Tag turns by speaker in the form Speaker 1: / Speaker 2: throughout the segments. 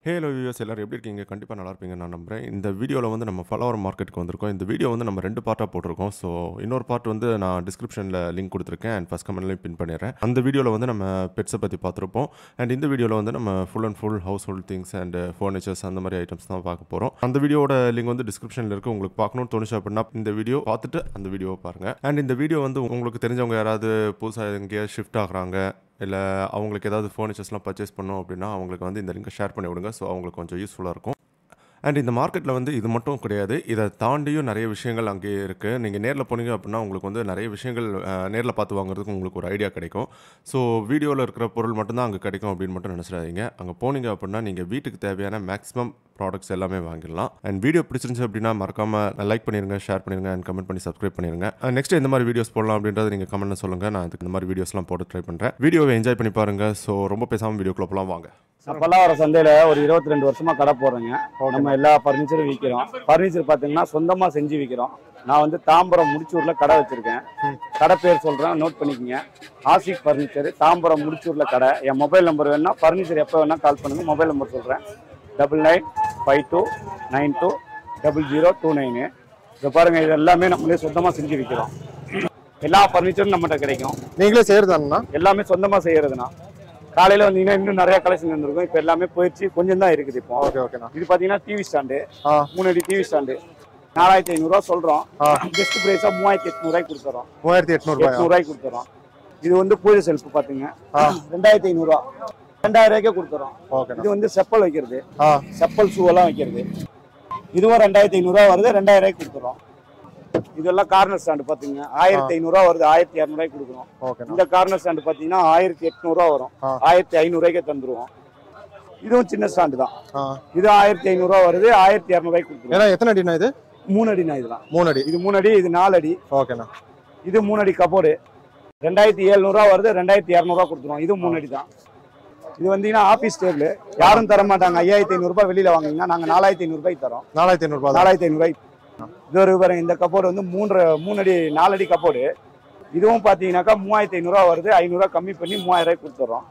Speaker 1: Halo US எல்லாரும் எப்படி இருக்கீங்க கண்டிப்பாக நல்லா இருப்பீங்க நான் நம்புறேன் இந்த வீடியோவில் வந்து நம்ம ஃப்ளவர் மார்க்கெட்டுக்கு வந்திருக்கோம் இந்த வீடியோ வந்து நம்ம ரெண்டு பார்ட்டாக போட்டிருக்கோம் ஸோ இன்னொரு பார்ட் வந்து நான் டிஸ்கிரிப்ஷனில் லிங்க் கொடுத்துருக்கேன் அண்ட் ஃபஸ்ட் கமெண்ட்லையும் பின் பண்ணிடுறேன் அந்த வீடியோவில் வந்து நம்ம பெட்ஸை பற்றி பார்த்துருப்போம் அண்ட் இந்த வீடியோவில் வந்து நம்ம full and full household things and furnitures அந்த மாதிரி ஐட்டம்ஸ் தான் பார்க்க போகிறோம் அந்த வீடியோட லிங்க் வந்து டிஸ்கிரிப்ஷனில் இருக்குது உங்களுக்கு பார்க்கணும்னு தோணுச்சு அப்படின்னா இந்த வீடியோ பார்த்துட்டு அந்த வீடியோவை பாருங்கள் அண்ட் இந்த வீடியோ வந்து உங்களுக்கு தெரிஞ்சவங்க யாராவது புதுசாக எங்கேயாவது ஷிஃப்ட் ஆகுறாங்க இல்லை அவங்களுக்கு ஏதாவது ஃபர்னிச்சர்ஸ்லாம் பர்ச்சேஸ் பண்ணோம் அப்படின்னா அவங்களுக்கு வந்து இந்த லிங்கை ஷேர் பண்ணி விடுங்க ஸோ அவங்களுக்கு கொஞ்சம் யூஸ்ஃபுல்லாக இருக்கும் அண்ட் இந்த மார்க்கெட்டில் வந்து இது மட்டும் கிடையாது இதை தாண்டியும் நிறைய விஷயங்கள் அங்கேயே இருக்குது நீங்கள் நேரில் போனீங்க அப்படின்னா உங்களுக்கு வந்து நிறைய விஷயங்கள் நேரில் பார்த்து வாங்குறதுக்கு உங்களுக்கு ஒரு ஐடியா கிடைக்கும் ஸோ வீடியோவில் இருக்கிற பொருள் மட்டும்தான் அங்கே கிடைக்கும் அப்படின்னு மட்டும் நினச்சிடாதீங்க அங்கே போனீங்க அப்படின்னா நீங்கள் வீட்டுக்கு தேவையான மேக்ஸிமம் ப்ராடக்ட்ஸ் எல்லாமே வாங்கிடலாம் அண்ட் வீடியோ பிடிச்சிருந்துச்சு அப்படின்னா மறக்காமல் லைக் பண்ணிருங்க ஷேர் பண்ணிருங்க அண்ட் கமெண்ட் பண்ணி சப்ஸ்கிரைப் பண்ணிருங்க நெக்ஸ்ட் எந்த மாதிரி வீடியோஸ் போடலாம் அப்படின்றத நீங்கள் கமெண்ட்ல சொல்லுங்கள் நான் அதுக்கு இந்த மாதிரி வீடியோஸ்லாம் போட்டு ட்ரை பண்ணுறேன் வீடியோவை என்ஜாய் பண்ணி பாருங்கள் ஸோ ரொம்ப பேசாமல் வீடியோக்குள்ள போகலாம் வாங்க
Speaker 2: நான் பல்லாவரம் சந்தையில ஒரு இருபத்தி ரெண்டு வருஷமா கடை போடுறேங்க நம்ம எல்லா ஃபர்னிச்சரும் விற்கிறோம் ஃபர்னிச்சர் பார்த்தீங்கன்னா சொந்தமா செஞ்சு விற்கிறோம் நான் வந்து தாம்பரம் முடிச்சூர்ல கடை வச்சிருக்கேன் கடை பேர் சொல்றேன் நோட் பண்ணிக்கங்க ஆசிக் ஃபர்னிச்சர் தாம்பரம் முடிச்சூர்ல கடை என் மொபைல் நம்பர் வேணா ஃபர்னிச்சர் எப்போ வேணா கால் பண்ணுங்க மொபைல் நம்பர் சொல்றேன் double nine five two nine two double zero two nine இதை பாருங்க இது எல்லாமே நம்மளே சொந்தமா செஞ்சு விற்கிறோம் எல்லா ஃபர்னிச்சரும் நம்மகிட்ட கிடைக்கும்
Speaker 3: நீங்களே செய்யறதாண்ணா
Speaker 2: எல்லாமே சொந்தமா செய்யறதுனா காலையில வந்தீங்கன்னா இன்னும் நிறைய கலெக்ஷன் இருந்திருக்கும் இப்போ எல்லாமே போயிடுச்சு கொஞ்சம் தான் இருக்குது இப்போ
Speaker 3: ஓகே ஓகேண்ணா
Speaker 2: இது பாத்தீங்கன்னா டிவி ஸ்டாண்டு
Speaker 3: ஆ
Speaker 2: மூணு அடி டிவி ஸ்டாண்டு நாலாயிரத்தி ஐநூறுரூவா சொல்றோம்
Speaker 3: ஆ.
Speaker 2: பெஸ்ட் ப்ரைஸா மூவாயிரத்தி எட்நூறுவாய்க்கு கொடுத்துறோம்
Speaker 3: மூவாயிரத்தி எட்நூறுபாயா
Speaker 2: எட்நூறுவாய்க்கு கொடுத்துறோம் இது வந்து பூஜை செல்ஃப் பாத்துங்க
Speaker 3: ஆ.
Speaker 2: ரெண்டாயிரத்தி ஐநூறுரூவா ரெண்டாயிரம் ரூபாய்க்கே கொடுத்துறோம்
Speaker 3: ஓகேண்ணா
Speaker 2: இது வந்து செப்பல் வைக்கிறது
Speaker 3: ஆ
Speaker 2: செப்பல் ஷூ எல்லாம் வைக்கிறது இதுவும் ரெண்டாயிரத்தி ஐநூறுரூவா வருது ரெண்டாயிரம் ரூபாய்க்கு கொடுத்துறோம் இதெல்லாம் கார்னர் ஸ்டாண்டு பாத்துங்க ஆயிரத்தி ஐநூறுரூவா வருது ஆயிரத்தி இரநூறுவாய்க்கு கொடுக்குறோம்
Speaker 3: ஓகேண்ணா
Speaker 2: இந்த கார்னர் ஸ்டாண்டு பார்த்தீங்கன்னா ஆயிரத்தி எட்நூறுவா வரும்
Speaker 3: ஆ.
Speaker 2: ஆயிரத்தி ஐநூறுவாய்க்கே தந்துருவோம் இதுவும் சின்ன ஸ்டாண்டு தான்
Speaker 3: ஆ
Speaker 2: இது ஆயிரத்தி ஐநூறுரூவா வருது ஆயிரத்தி இரநூறுவாய்க்கு கொடுத்துருவோம்
Speaker 3: ஏன்னா எத்தனை அடிண்ணா இது
Speaker 2: மூணு அடிண்ணா இதெல்லாம்
Speaker 3: மூணு அடி
Speaker 2: இது மூணு அடி இது நாலு அடி
Speaker 3: ஓகேண்ணா
Speaker 2: இது மூணு அடி கபோர்டு ரெண்டாயிரத்தி எழுநூறுவா வருது ரெண்டாயிரத்தி இரநூறுவா கொடுத்துருவோம் இது மூணு அடி தான் இது வந்தீங்கன்னா ஆஃபீஸ் டேபிள் யாரும் தர மாட்டாங்க ஐயாயிரத்தி ஐநூறுரூபா வெளியில வாங்குனீங்கன்னா நாங்கள் நாலாயிரத்தி ஐநூறுபாய்க்கு தரோம்
Speaker 3: நாலாயிரத்தி ஐநூறுபா தான்
Speaker 2: நாலாயிரத்தி ஐநூறுபாய்க்கு இது ஒரு பாருங்க இந்த கப்போர்டு வந்து மூன்று மூணு அடி நாலு அடி கப்போர்டு இதுவும் பார்த்தீங்கன்னாக்கா மூவாயிரத்தி ஐநூறுரூவா வருது ஐநூறுரூவா கம்மி பண்ணி மூவாயிரம் ரூபாய்க்கு கொடுத்துட்றோம்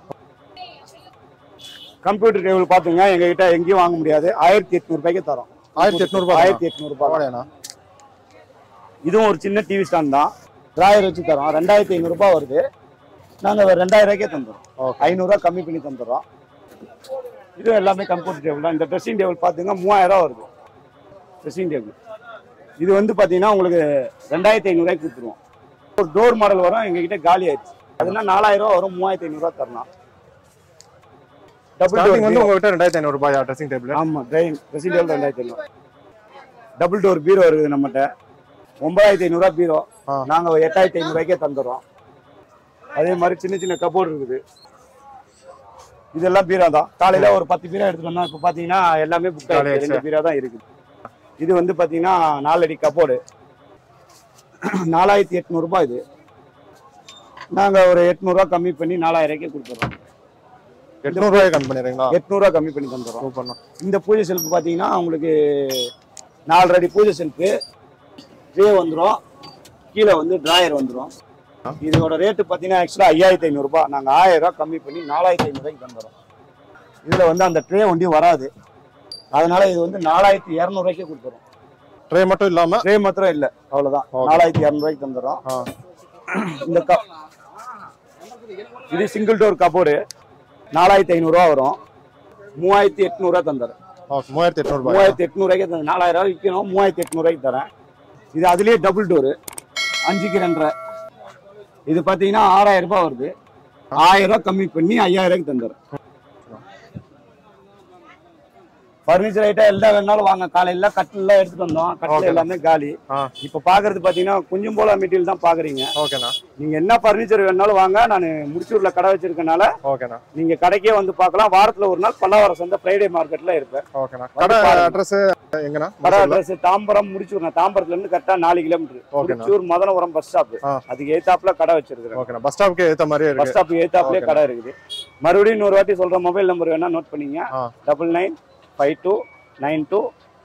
Speaker 2: கம்ப்யூட்டர் டேபிள் பார்த்துங்க எங்ககிட்ட எங்கேயும் வாங்க முடியாது ஆயிரத்தி எட்நூறுபாய்க்கு தரோம்
Speaker 3: ஆயிரத்தி எட்நூறுபா
Speaker 2: ஆயிரத்தி எட்நூறுபா
Speaker 3: பரவாயில்லையாண்ணா
Speaker 2: இதுவும் ஒரு சின்ன டிவி ஸ்டாண்ட் தான் டிராயர் வச்சு தரோம் ரெண்டாயிரத்தி ஐநூறுரூபா வருது நாங்கள் ரெண்டாயிரம் ரூபாய்க்கே தந்துடுறோம்
Speaker 3: ஓகே
Speaker 2: ஐநூறுரூவா கம்மி பண்ணி தந்துடுறோம் இதுவும் எல்லாமே கம்ப்யூட்டர் டேபிள் தான் இந்த ட்ரெஸ்ஸிங் டேபிள் பார்த்தீங்கன்னா மூவாயிரம் ரூபா வருது ட்ரெஸ்ஸிங் டேபிள் இது வந்து பார்த்தீங்கன்னா உங்களுக்கு ரெண்டாயிரத்தி ஐநூறுரூவாய்க்கு கொடுத்துருவோம் ஒரு டோர் மாடல் வரும் எங்ககிட்ட காலி ஆயிடுச்சு அதுனா நாலாயிரம் ரூபா வரும் மூவாயிரத்தி ஐநூறுரூவா தரலாம் டபுள்
Speaker 3: ஸ்டார்டிங் வந்து
Speaker 2: டோர்
Speaker 3: உங்ககிட்ட ரெண்டாயிரத்தி ஐநூறுபாயா ட்ரெஸ்ஸிங் டேபிள்
Speaker 2: ஆமா ட்ரெயின் ட்ரெஸ்ஸிங் டேபிள் ரெண்டாயிரத்தி ஐநூறு டபுள் டோர் பீரோ இருக்குது நம்மகிட்ட ஒன்பதாயிரத்தி ஐநூறுரூவா பீரோ
Speaker 3: ஆ.
Speaker 2: நாங்கள் எட்டாயிரத்தி ஐநூறுரூவாய்க்கே தந்துடுறோம் அதே மாதிரி சின்ன சின்ன கபோர்டு இருக்குது இதெல்லாம் பீரோ தான் காலையில ஒரு பத்து பீரோ எடுத்துட்டு வந்தோம் இப்போ பார்த்தீங்கன்னா எல்லாமே புக்
Speaker 3: காலி
Speaker 2: ஆயிடுச்சு
Speaker 3: ஆயிடுச்சு.
Speaker 2: ரெண்டு பீரோ தான் இருக்குது இது வந்து பார்த்தீங்கன்னா நாலடி கபோர்டு நாலாயிரத்தி எட்நூறுபா இது நாங்கள் ஒரு எட்நூறுரூவா கம்மி பண்ணி நாலாயிரூவாய்க்கே கொடுத்துட்றோம்
Speaker 3: எட்நூறுபாய் கம்மி பண்ணிடுறீங்களா
Speaker 2: எட்நூறுரூவா கம்மி பண்ணி தந்துடுறோம்
Speaker 3: சூப்பர்ண்ணா
Speaker 2: இந்த பூஜை செல்ஃப் பார்த்தீங்கன்னா உங்களுக்கு நாலரை அடி பூஜை செல்ஃபு ட்ரே வந்துடும் கீழே வந்து டிராயர் வந்துடும் இதோட ரேட்டு பார்த்தீங்கன்னா ஆக்சுவலாக ஐயாயிரத்தி ஐநூறுரூபா நாங்கள் ஆயிரம் ரூபாய் கம்மி பண்ணி நாலாயிரத்தி ஐநூறுரூவாய்க்கு தந்துடுறோம் இதில் வந்து அந்த ட்ரே ஒண்டி வராது அதனால இது வந்து நாலாயிரத்தி இரநூறுவாய்க்கே கொடுத்துரும்
Speaker 3: ட்ரே மட்டும் இல்லாம
Speaker 2: ட்ரே மாத்திரம் இல்லை அவ்வளோதான்
Speaker 3: Okay.
Speaker 2: நாலாயிரத்தி இரநூறுவாய்க்கு தந்துடுறோம்
Speaker 3: ஆ
Speaker 2: இந்த க இது சிங்கிள் டோர் கபோர்டு நாலாயிரத்தி ஐநூறுரூவா வரும் மூவாயிரத்தி எட்நூறுவா தந்துடுறேன்
Speaker 3: ஓகே மூவாயிரத்தி எட்நூறுபாய்
Speaker 2: மூவாயிரத்தி எட்நூறுவாய்க்கு தரேன் நாலாயிரம் ரூபாய் விற்கணும் மூவாயிரத்தி எட்நூறுவாய்க்கு தரேன் இது அதுலயே டபுள் டோரு அஞ்சுக்கு ரெண்டரை இது பார்த்தீங்கன்னா ஆறாயிரம் ரூபாய் வருது ஆயிரம் ரூபாய் கம்மி பண்ணி ஐயாயிரம் ரூபாய்க்கு தந்துடுறேன் ஃபர்னிச்சர் ஐட்டம் எல்லாம் வேணாலும் வாங்க காலையில கட்டிலாம் எடுத்துட்டு வந்தோம் கட்டில்
Speaker 3: Okay.
Speaker 2: எல்லாமே காலி
Speaker 3: ஆ
Speaker 2: இப்போ பாக்குறது பாத்தீங்கன்னா கொஞ்சம் போல மெட்டீரியல் தான் பாக்குறீங்க
Speaker 3: ஓகேண்ணா
Speaker 2: நீங்க என்ன ஃபர்னிச்சர் வேணாலும் வாங்க நான் முடிச்சூர்ல கடை வச்சிருக்கனால
Speaker 3: ஓகேண்ணா
Speaker 2: நீங்க கடைக்கே வந்து பார்க்கலாம் வாரத்துல ஒரு நாள் பல்லாவரம் சந்தை ஃப்ரைடே மார்க்கெட்ல இருப்பேன்
Speaker 3: ஓகேண்ணா
Speaker 2: வந்து
Speaker 3: கடை
Speaker 2: பாருங்க.
Speaker 3: அட்ரஸ் எங்கண்ணா
Speaker 2: கடை அட்ரஸ் தாம்பரம் முடிச்சூர் நான் தாம்பரத்துல இருந்து கரெக்டா நாலு கிலோமீட்டர்
Speaker 3: ஓகேண்ணா.
Speaker 2: முடிச்சூர் மதனபுரம் பஸ் ஸ்டாப்
Speaker 3: ஆ.
Speaker 2: அதுக்கு ஏத்தாப்புல கடை வச்சிருக்கிறேன்
Speaker 3: ஓகேண்ணா பஸ் ஸ்டாப்க்கு ஏத்த மாதிரியே
Speaker 2: பஸ்
Speaker 3: இருக்கு
Speaker 2: ஸ்டாப் ஏத்தாப்புலயே
Speaker 3: ஓகேண்ணா.
Speaker 2: கடை இருக்குது மறுபடியும் இன்னொரு வாட்டி சொல்ற மொபைல் நம்பர் வேணா நோட் பண்ணிங்க
Speaker 3: ஆ.
Speaker 2: Double nine five two nine two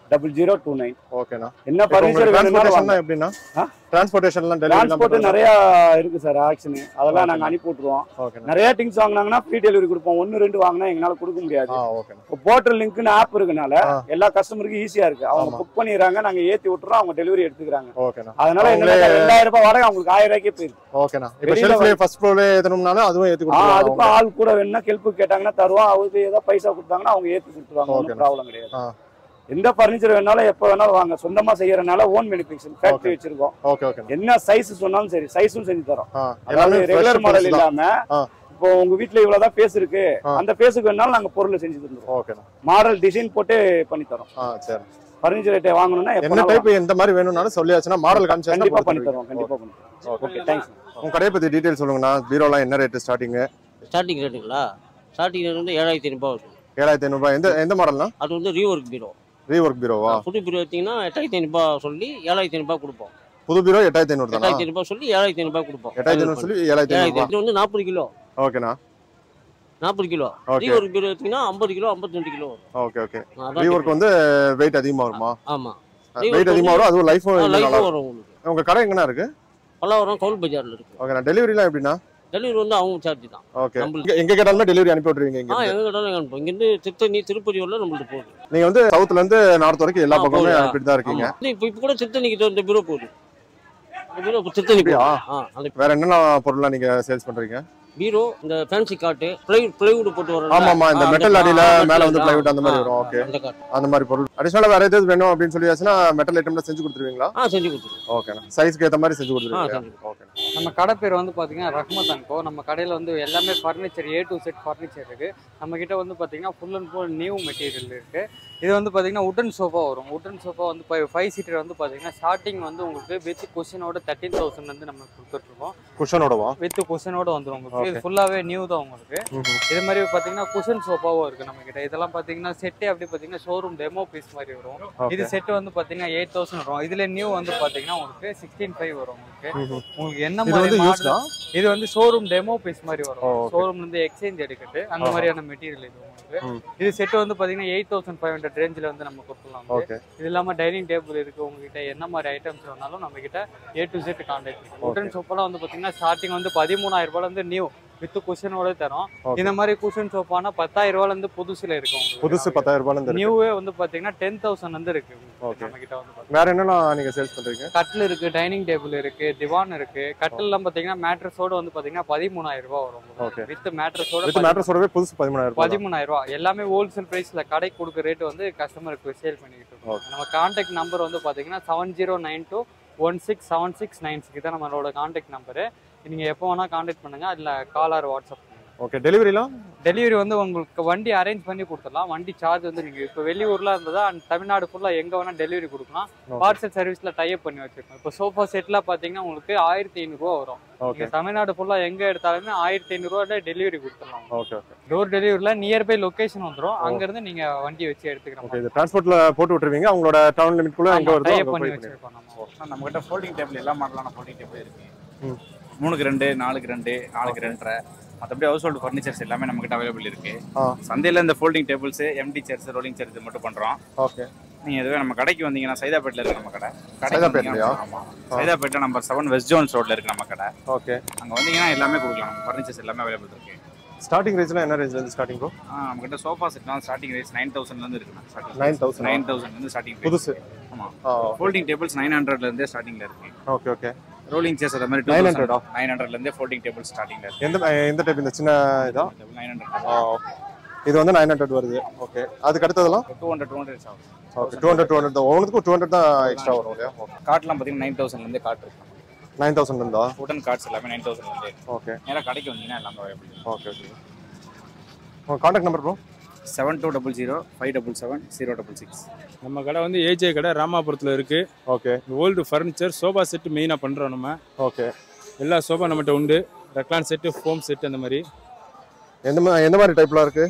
Speaker 2: double zero two nine
Speaker 3: ஓகேண்ணா
Speaker 2: என்ன பர்னிச்சர் வேணும்னாலும்
Speaker 3: டிரான்ஸ்போர்டேஷன்லாம் எப்படின்னா
Speaker 2: ஆ?
Speaker 3: டிரான்ஸ்போர்டேஷன்லாம்
Speaker 2: டிரான்ஸ்போர்ட்
Speaker 3: டெலிவரி
Speaker 2: நிறைய இருக்கு சார் ஆக்ஷன் அதெல்லாம் நாங்க அனுப்பி விட்டுருவோம்
Speaker 3: ஓகேண்ணா
Speaker 2: நிறைய திங்ஸ் வாங்கினாங்கன்னா ஃப்ரீ டெலிவரி கொடுப்போம் ஒன்னு ரெண்டு வாங்கினா எங்களால கொடுக்க முடியாது
Speaker 3: ஆ ஓகேண்ணா
Speaker 2: இப்போ போர்ட்டல் லிங்க்னு ஆப் இருக்கனால
Speaker 3: ஆ.
Speaker 2: எல்லா கஸ்டமருக்கும் ஈஸியா இருக்கு அவங்க
Speaker 3: ஆமா.
Speaker 2: புக் பண்ணிடுறாங்க நாங்க ஏத்தி விட்டுறோம் அவங்க டெலிவரி எடுத்துக்கிறாங்க
Speaker 3: ஓகேண்ணா
Speaker 2: அதனால
Speaker 3: அவங்களே-
Speaker 2: என்ன ரெண்டாயிரம் ரூபாய் வாடகை அவங்களுக்கு ஆயிரம் ரூபாய்க்கே போயிருக்கு
Speaker 3: ஓகேண்ணா இப்போ
Speaker 2: வெளியில
Speaker 3: ஷெல்ஃப்லேயே ஃபர்ஸ்ட் ஃப்ளோர்லேயே ஏற்றணும்னாலும் அதுவும் ஏற்றி
Speaker 2: ஆ,
Speaker 3: கொடுத்துருவாங்க
Speaker 2: அதுக்கும் ஆள் கூட வேணும்னா ஹெல்ப் கேட்டாங்கன்னா தருவோம் அவருக்கு ஏதாவது பைசா கொடுத்தாங்கன்னா அவங்க ஏத்தி கொடுத்துருவாங்க
Speaker 3: Okay.
Speaker 2: ஒன்றும் ப்ராப்ளம் கிடையாது
Speaker 3: ஆ.
Speaker 2: எந்த பர்னிச்சர் வேணாலும் எப்போ வேணாலும் வாங்க சொந்தமா செய்யறதுனால ஓன் மேனுஃபேக்சரிங் ஃபேக்டரி
Speaker 3: Okay.
Speaker 2: வச்சிருக்கோம்
Speaker 3: ஓகே ஓகேண்ணா
Speaker 2: என்ன சைஸ் சொன்னாலும் சரி சைஸும் செஞ்சு தரோம்
Speaker 3: ஆ
Speaker 2: அதாவது
Speaker 3: எல்லாமே
Speaker 2: ரெகுலர் மாடல்
Speaker 3: ரெகுலர்
Speaker 2: இல்லாம
Speaker 3: ஆ.
Speaker 2: இப்போ உங்க வீட்ல இவ்வளவுதான் பேஸ் இருக்கு
Speaker 3: ஆ.
Speaker 2: அந்த பேஸுக்கு வேணாலும் நாங்க பொருள் செஞ்சு தந்துருவோம்
Speaker 3: ஓகேண்ணா
Speaker 2: மாடல் டிசைன் போட்டு பண்ணி தரோம்
Speaker 3: ஆ சரி
Speaker 2: பர்னிச்சர் ஐட்டம் வாங்கணும்னா
Speaker 3: என்ன
Speaker 2: எப்ப
Speaker 3: டைப் எந்த மாதிரி வேணும்னாலும் சொல்லியாச்சுன்னா மாடல்
Speaker 2: கண்டிப்பா பண்ணி
Speaker 3: காமிச்சு
Speaker 2: தரோம் கண்டிப்பா பண்ணி தரோம்
Speaker 3: ஓகே
Speaker 2: ஓகே தேங்க்ஸ்
Speaker 3: உங்க கடையை பத்தி டீடைல் சொல்லுங்கண்ணா பீரோலாம் என்ன ரேட் ஸ்டார்டிங்
Speaker 4: ஸ்டார்டிங் ரேட்டுங்களா ஸ்டார்டிங் ரேட் வந்து ஏழாயிரத்தி ஐநூறுபா வரும்
Speaker 3: ஏழாயிரத்தி ஐநூறுபா எந்த எந்த மாடல்னா
Speaker 4: அது வந்து ரீஒர்க் பீரோ
Speaker 3: ரீஒர்க் பீரோவா
Speaker 4: புது பீரோ எடுத்தீங்கன்னா எட்டாயிரத்தி ஐநூறுபா சொல்லி ஏழாயிரத்தி ஐநூறுபா கொடுப்போம்
Speaker 3: புது பீரோ எட்டாயிரத்தி ஐநூறு தானா
Speaker 4: எட்டாயிரத்தி ஐநூறுபா சொல்லி ஏழாயிரத்தி ஐநூறுபா கொடுப்போம்
Speaker 3: எட்டாயிரத்தி ஐநூறு சொல்லி ஏழாயிரத்தி
Speaker 4: ஏழாயிரத்தி
Speaker 3: ஐநூறுபா
Speaker 4: இது வந்து நாற்பது கிலோ
Speaker 3: ஓகேண்ணா
Speaker 4: நாற்பது கிலோ
Speaker 3: ஓகே
Speaker 4: ரீஒர்க் பீரோ எடுத்தீங்கன்னா ஐம்பது கிலோ ஐம்பத்தஞ்சு கிலோ வரும்
Speaker 3: ஓகே ஓகே
Speaker 4: அதான்
Speaker 3: ரீஒர்க் வந்து வெயிட் அதிகமா வருமா
Speaker 4: ஆமா
Speaker 3: வெயிட் அதிகமா வரும் அதுவும் லைஃபும் நல்லா
Speaker 4: லைஃபும்
Speaker 3: இருக்கும்
Speaker 4: வரும் உங்களுக்கு
Speaker 3: உங்க கடை எங்கண்ணா இருக்கு
Speaker 4: பல்லாவரம் கவுல் பஜார்ல இருக்கு
Speaker 3: ஓகேண்ணா டெலிவரிலாம் எப்படின்னா
Speaker 4: டெலிவரி வந்து அவங்க சார்ஜ் தான்
Speaker 3: ஓகே
Speaker 4: நம்மளுக்கு
Speaker 3: எங்க கேட்டாலுமே டெலிவரி அனுப்பி விட்டுருவீங்க இங்க
Speaker 4: ஆ
Speaker 3: இருந்து.
Speaker 4: எங்க கேட்டாலும் எங்க அனுப்புவோம் இங்கிருந்து திருத்தணி திருப்பதி வரல நம்மளுக்கு போகுது
Speaker 3: நீங்க வந்து சவுத்ல இருந்து நார்த் வரைக்கும் எல்லா
Speaker 4: ஆ,
Speaker 3: பக்கமே
Speaker 4: போகுது.
Speaker 3: அனுப்பிட்டு தான் இருக்கீங்க
Speaker 4: ஆமா. இப்போ இப்போ கூட திருத்தணிக்கு இந்த பீரோ போகுது இந்த பீரோ இப்போ திருத்தணி
Speaker 3: அப்படியா?
Speaker 4: போகுது ஆ அந்த
Speaker 3: வேற என்னென்ன பொருள்லாம் நீங்க சேல்ஸ் பண்றீங்க
Speaker 4: பீரோ இந்த ஃபேன்சி காட்டு பிளை பிளைவுட் போட்டு வர
Speaker 3: ஆமா ஆமா இந்த மெட்டல் அடியில மேல வந்து பிளைவுட் அந்த மாதிரி வரும் ஓகே
Speaker 4: அந்த காட்டு
Speaker 3: அந்த மாதிரி பொருள் அடிஷனலா வேற ஏதாவது வேணும் அப்படின்னு சொல்லியாச்சுன்னா மெட்டல் ஐட்டம்ல செஞ்சு கொடுத்துருவீங்களா
Speaker 4: ஆ செஞ்சு கொடுத்துருவோம்
Speaker 3: ஓகேண்ணா சைஸ்க்கு ஏத்த மாதிரி செஞ்சு
Speaker 4: ஆ
Speaker 3: கொடுத்துருவீங்க
Speaker 4: செஞ்சு
Speaker 3: ஓகே
Speaker 5: நம்ம கடை பேர் வந்து பார்த்தீங்கன்னா ரஹ்மத் அன்கோ நம்ம கடையில் வந்து எல்லாமே furniture A to Z furniture இருக்குது நம்ம கிட்ட வந்து பார்த்தீங்கன்னா full and full new material இருக்குது இது வந்து பார்த்தீங்கன்னா உட்டன் சோஃபா வரும் உட்டன் சோஃபா வந்து இப்போ ஃபைவ் சீட்டர் வந்து பார்த்தீங்கன்னா ஸ்டார்டிங் வந்து உங்களுக்கு வித் கொஷினோட தேர்ட்டின் தௌசண்ட் வந்து நம்ம கொடுத்துட்ருக்கோம்
Speaker 3: குஷனோடவா
Speaker 5: வித் கொஷினோட வந்துடும் உங்களுக்கு இது
Speaker 3: Okay.
Speaker 5: ஃபுல்லாகவே நியூ தான் உங்களுக்கு இது மாதிரி பார்த்தீங்கன்னா குஷன் சோஃபாவும் இருக்குது நம்ம கிட்ட இதெல்லாம் பார்த்தீங்கன்னா செட்டே அப்படி பார்த்தீங்கன்னா ஷோரூம் டெமோ பீஸ் மாதிரி வரும் இது
Speaker 3: ஓகே
Speaker 5: செட் வந்து பார்த்தீங்கன்னா எயிட் தௌசண்ட் வரும் இதில் நியூ வந்து பார்த்தீங்கன்னா உங்களுக்கு சிக்ஸ்டீன் ஃபைவ் வரும் உங்களுக்கு உங்களுக்கு என்ன
Speaker 3: இது வந்து
Speaker 5: மாதிரி
Speaker 3: யூஸ்
Speaker 5: model-
Speaker 3: தான்
Speaker 5: இது வந்து ஷோரூம் டெமோ பீஸ் மாதிரி
Speaker 3: ஓ,
Speaker 5: வரும்
Speaker 3: okay.
Speaker 5: ஷோரூம்ல இருந்து எக்ஸ்சேஞ்ச் எடுக்கிறது அந்த
Speaker 3: ஆஹா.
Speaker 5: மாதிரியான மெட்டீரியல் இது உங்களுக்கு
Speaker 3: ம்.
Speaker 5: இது செட் வந்து பாத்தீங்கன்னா எயிட் தௌசண்ட் ஃபைவ் ஹண்ட்ரட் ரேஞ்சில் வந்து நம்ம கொடுக்கலாம்
Speaker 3: ஓகே
Speaker 5: இது இல்லாம டைனிங் டேபிள் இருக்கு உங்ககிட்ட என்ன மாதிரி ஐட்டம்ஸ் வேணாலும் நம்ம கிட்ட ஏ டு செட் கான்டாக்ட் உடன் சோப்பாலாம் வந்து பாத்தீங்கன்னா ஸ்டார்டிங் வந்து பதிமூணாயிரம் ரூபாயில இருந்து நியூ வித் குஷனோட தரோம்
Speaker 3: Okay.
Speaker 5: இந்த மாதிரி குஷன் சோப்பானா பத்தாயிரம் ரூபாயில இருந்து புதுசுல இருக்கு உங்களுக்கு.
Speaker 3: புதுசு பத்தாயிரம் ரூபாயில இருந்து இருக்கு
Speaker 5: நியூவே வந்து பாத்தீங்கன்னா டென் தௌசண்ட் வந்து இருக்கு
Speaker 3: Okay.
Speaker 5: நம்ம கிட்ட வந்து பாத்தீங்கன்னா.
Speaker 3: வேற என்னெல்லாம் நீங்க சேல்ஸ் பண்றீங்க
Speaker 5: கட்டில் இருக்கு டைனிங் டேபிள் இருக்கு திவான் இருக்கு கட்டில்லாம் பாத்தீங்கன்னா மேட்ரஸோட வந்து பாத்தீங்கன்னா பதிமூணாயிரம் ரூபாய்
Speaker 3: Okay.
Speaker 5: வரும் வித் மேட்ரஸோட
Speaker 3: வித் மேட்ரஸோடவே புதுசு பதிமூணாயிரம் ரூபாய் தான்.
Speaker 5: பதிமூணாயிரம் ரூபாய் எல்லாமே ஹோல்சேல் பிரைஸ்ல கடைக்கு கொடுக்குற ரேட் வந்து கஸ்டமருக்கு சேல் பண்ணிக்கிட்டு இருக்கோம்
Speaker 3: Okay.
Speaker 5: நம்ம கான்டாக்ட் நம்பர் வந்து பாத்தீங்கன்னா seven zero nine two one six seven six nine six தான் நம்மளோட கான்டாக்ட் நம்பரு நீங்க எப்போ வேணா கான்டாக்ட் பண்ணுங்க அதுல கால் ஆர் வாட்ஸ்அப் பண்ணுங்க
Speaker 3: ஓகே டெலிவரிலாம்
Speaker 5: டெலிவரி வந்து உங்களுக்கு வண்டி அரேஞ்ச் பண்ணி கொடுத்துடலாம் வண்டி சார்ஜ் வந்து நீங்க இப்போ வெளியூர்ல இருந்ததா and தமிழ்நாடு ஃபுல்லா எங்க வேணா டெலிவரி கொடுக்கலாம்
Speaker 3: Okay.
Speaker 5: பார்சல் சர்வீஸ்ல டைப் பண்ணி வச்சிருக்கோம் இப்போ சோஃபா செட்லாம் பாத்தீங்கன்னா உங்களுக்கு ஆயிரத்தி ஐநூறுரூவா வரும்
Speaker 3: ஓகே
Speaker 5: நீங்க தமிழ்நாடு ஃபுல்லா எங்க எடுத்தாலுமே ஆயிரத்தி ஐநூறுரூவா டெலிவரி கொடுத்துடலாம்
Speaker 3: ஓகே ஓகே
Speaker 5: டோர் டெலிவரியில் நியர்பை லொகேஷன் வந்துடும் அங்கிருந்து நீங்க வண்டி வச்சு எடுத்துக்கிற
Speaker 3: ஓகே
Speaker 5: மாதிரி
Speaker 3: இது டிரான்ஸ்போர்ட்ல போட்டு விட்டுருவீங்க அவங்களோட டவுன் லிமிட்குள்ள எங்க வருதோ
Speaker 5: டைப்
Speaker 3: அங்க
Speaker 5: பண்ணி
Speaker 3: போய் பண்ணிடுங்க.
Speaker 5: வச்சிருக்கோம் நம்ம
Speaker 6: நம்ம கிட்ட ஃபோல்டிங் டேபிள் எல்லா மாடலான ஃபோல்டிங் டேபிள் இருக்கு
Speaker 3: ம்.
Speaker 6: மூணுக்கு ரெண்டு நாலுக்கு ரெண்டு நாலுக்கு ரெண்டரை மற்றபடி ஹவுஸ் ஹோல்டு ஃபர்னிச்சர்ஸ் எல்லாமே நம்ம கிட்ட அவைலபிள் இருக்கு
Speaker 3: ஆ.
Speaker 6: சந்தையில் இந்த folding tables empty chairs rolling chairs இது மட்டும் பண்றோம்
Speaker 3: ஓகே
Speaker 6: நீங்க இதுவே நம்ம கடைக்கு வந்தீங்கன்னா சைதாப்பேட்டில் இருக்கு நம்ம கடை கடைக்கு
Speaker 3: சைதாப்பேட்லயா?
Speaker 6: வந்தீங்கன்னா- ஆமா சைதாப்பேட்டில் நம்பர் செவன் வெஸ்ட் ஜோன்ஸ் ரோட்ல இருக்கு நம்ம கடை
Speaker 3: ஓகே
Speaker 6: அங்க வந்தீங்கன்னா எல்லாமே கொடுக்கலாம் நம்ம ஃபர்னிச்சர்ஸ் எல்லாமே அவைலபிள் இருக்கு
Speaker 3: ஸ்டார்டிங் ரேஞ்ச்ல என்ன ரேஞ்ச்ல இருந்து ஸ்டார்டிங் ப்ரோ
Speaker 6: ஆ, நம்ம கிட்ட சோஃபா செட்லாம் ஸ்டார்டிங் ரேஸ் நைன் தௌசண்ட்ல இருந்து இருக்கு starting
Speaker 3: nine thousand
Speaker 6: nine thousand இருந்து ஸ்டார்டிங்
Speaker 3: புதுசு
Speaker 6: ஆமா
Speaker 3: ஆ
Speaker 6: ஃபோல்டிங் டேபிள்ஸ் நைன் ஹண்ட்ரட்ல இருந்தே ஸ்டார்டிங்ல இருக்கு
Speaker 3: ஓகே ஓகே
Speaker 6: ரோலிங் சேர்ஸ் அந்த மாதிரி
Speaker 3: 900 ஆ?
Speaker 6: நைன் ஹண்ட்ரட்ல இருந்தே ஃபோல்டிங் டேபிள் ஸ்டார்டிங்ல இருக்கு
Speaker 3: எந்த எந்த டைப் இந்த சின்ன இதா
Speaker 6: நைன் ஹண்ட்ரட்
Speaker 3: ஆ ஓகே இது வந்து நைன் ஹண்ட்ரட் வருது ஓகே அதுக்கு அடுத்ததெல்லாம்
Speaker 6: டூ ஹண்ட்ரட் டூ ஹண்ட்ரட் ஆகும்
Speaker 3: okay two hundred two hundred தான் ஒவ்வொன்றுக்கும் டூ ஹண்ட்ரட் தான் எக்ஸ்ட்ரா வரும் இல்லையா ஓகே
Speaker 6: கார்ட்லாம் பார்த்தீங்கன்னா நைன் தௌசண்ட்லேருந்து கார்ட் இருக்கு
Speaker 3: நைன் தௌசண்ட் இருந்தா
Speaker 6: உடன் கார்ட்ஸ் எல்லாமே நைன் தௌசண்ட்லேருந்து
Speaker 3: ஓகே
Speaker 6: நேராக கடைக்கு வந்தீங்கன்னா எல்லாமே அவைலபிள்
Speaker 3: ஓகே ஓகே உங்கள் contact number bro
Speaker 6: seven two double zero five double seven zero double six
Speaker 7: நம்ம கடை வந்து ஏஜே கடை ராமாபுரத்தில் இருக்கு
Speaker 3: okay
Speaker 7: old furniture sofa set மெயினாக பண்ணுறோம் நம்ம
Speaker 3: ஓகே
Speaker 7: எல்லா சோஃபா நம்மகிட்ட உண்டு ரெக்லான் செட்டு ஃபோம் செட் அந்த மாதிரி
Speaker 3: எந்த மாதிரி எந்த மாதிரி டைப்லாம் இருக்கு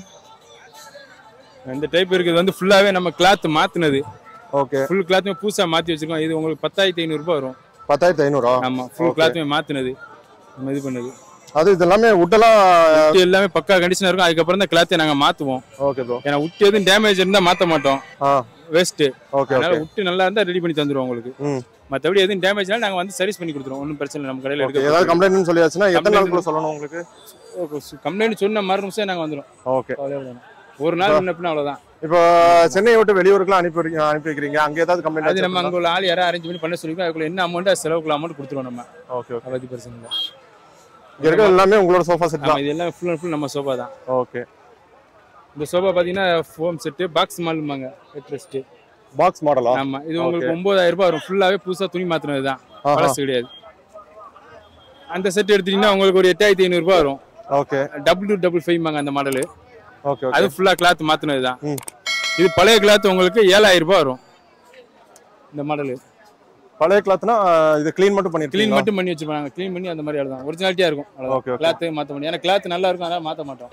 Speaker 7: இந்த டைப் இருக்குது வந்து ஃபுல்லாகவே நம்ம கிளாத் மாற்றினது
Speaker 3: ஓகே
Speaker 7: ஃபுல் கிளாத்துமே புதுசாக மாற்றி வச்சிருக்கோம் இது உங்களுக்கு பத்தாயிரத்தி ஐநூறுரூபா வரும்
Speaker 3: பத்தாயிரத்தி ஐநூறா
Speaker 7: ஆமாம் ஃபுல்
Speaker 3: Okay.
Speaker 7: கிளாத்துமே மாற்றினது நம்ம இது பண்ணது
Speaker 3: அது இது எல்லாமே உட்டெல்லாம்
Speaker 7: உட்டு எல்லாமே பக்கா கண்டிஷனாக இருக்கும் அதுக்கப்புறம் தான் கிளாத்தை நாங்கள் மாற்றுவோம்
Speaker 3: ஓகே ப்ரோ
Speaker 7: ஏன்னா உட்டு எதுவும் டேமேஜ் இருந்தால் மாற்ற மாட்டோம்
Speaker 3: ஆ
Speaker 7: வேஸ்ட்
Speaker 3: ஓகே
Speaker 7: அதனால
Speaker 3: ஓகே
Speaker 7: விட்டு நல்லா இருந்தா ரெடி பண்ணி தந்துருவோம் உங்களுக்கு
Speaker 3: ம்.
Speaker 7: மத்தபடி எதுவும் டேமேஜ்னாலும் நாங்க வந்து சர்வீஸ் பண்ணி கொடுத்துருவோம் ஒன்றும் பிரச்சனை இல்லை நம்ம கடையில
Speaker 3: ஓகே
Speaker 7: எடுக்க
Speaker 3: ஏதாவது கம்ப்ளைண்ட் சொல்லியாச்சுன்னா எத்தனை
Speaker 7: Complaint
Speaker 3: நாளுக்குள்ள சொல்லணும் உங்களுக்கு
Speaker 7: கம்ப்ளைண்ட் சொன்ன மறு நிமிஷம் நாங்க வந்துடும்
Speaker 3: ஓகே
Speaker 7: ஒரு நாள் முன்ன அவ்வளவுதான்
Speaker 3: இப்போ சென்னையை விட்டு வெளியூருக்குலாம் அனுப்பி வைக்க- அனுப்பி வைக்கிறீங்க அங்க ஏதாவது
Speaker 7: அது நம்ம
Speaker 3: கம்ப்ளைண்ட்
Speaker 7: அங்க உள்ள ஆள் யாரும் அரேஞ்ச் பண்ணி பண்ண சொல்லிருக்கோம் அதுக்குள்ள என்ன அமௌண்ட் செலவுக்குள்ள அமௌண்ட் கொடுத்துருவோம் நம்ம
Speaker 3: ஓகே ஓகே
Speaker 7: அதை பத்தி பிரச்சனை இல்லை
Speaker 3: இங்க இருக்கிறது எல்லாமே உங்களோட சோஃபா செட்
Speaker 7: ஆமா
Speaker 3: தான்
Speaker 7: இது எல்லாம் ஃபுல் அண்ட் ஃபுல் நம்ம சோஃபா தான்
Speaker 3: ஓகே
Speaker 7: இந்த சோஃபா பாத்தீங்கன்னா ஃபோம் செட்டு பாக்ஸ் மாலுமாங்க ஹெட் ரெஸ்ட்
Speaker 3: பாக்ஸ் மாடலா
Speaker 7: ஆமா இது உங்களுக்கு ஒன்பதாயிரம் ரூபாய் வரும் ஃபுல்லாவே புதுசா துணி மாத்தினது தான் பழசு கிடையாது அந்த செட் எடுத்தீங்கன்னா உங்களுக்கு ஒரு எட்டாயிரத்தி ஐநூறு ரூபாய் வரும்
Speaker 3: okay
Speaker 7: double two double five அந்த மாடலு
Speaker 3: ஓகே ஓகே
Speaker 7: அது ஃபுல்லா கிளாத் மாத்தினது தான்
Speaker 3: ம்.
Speaker 7: இது பழைய கிளாத் உங்களுக்கு ஏழாயிரம் ரூபாய் வரும் இந்த மாடலு
Speaker 3: பழைய கிளாத்னா இது க்ளீன் மட்டும்
Speaker 7: க்ளீன்
Speaker 3: பண்ணிருக்கீங்க
Speaker 7: மட்டும் பண்ணி வச்சிருப்பாங்க க்ளீன் பண்ணி அந்த மாதிரி அவ்வளவுதான் ஒரிஜினாலிட்டியா இருக்கும்
Speaker 3: Okay, okay.
Speaker 7: கிளாத் மாத்த முடியும் ஏன்னா கிளாத் நல்லா இருக்கும் அதனால மாத்த மாட்டோம்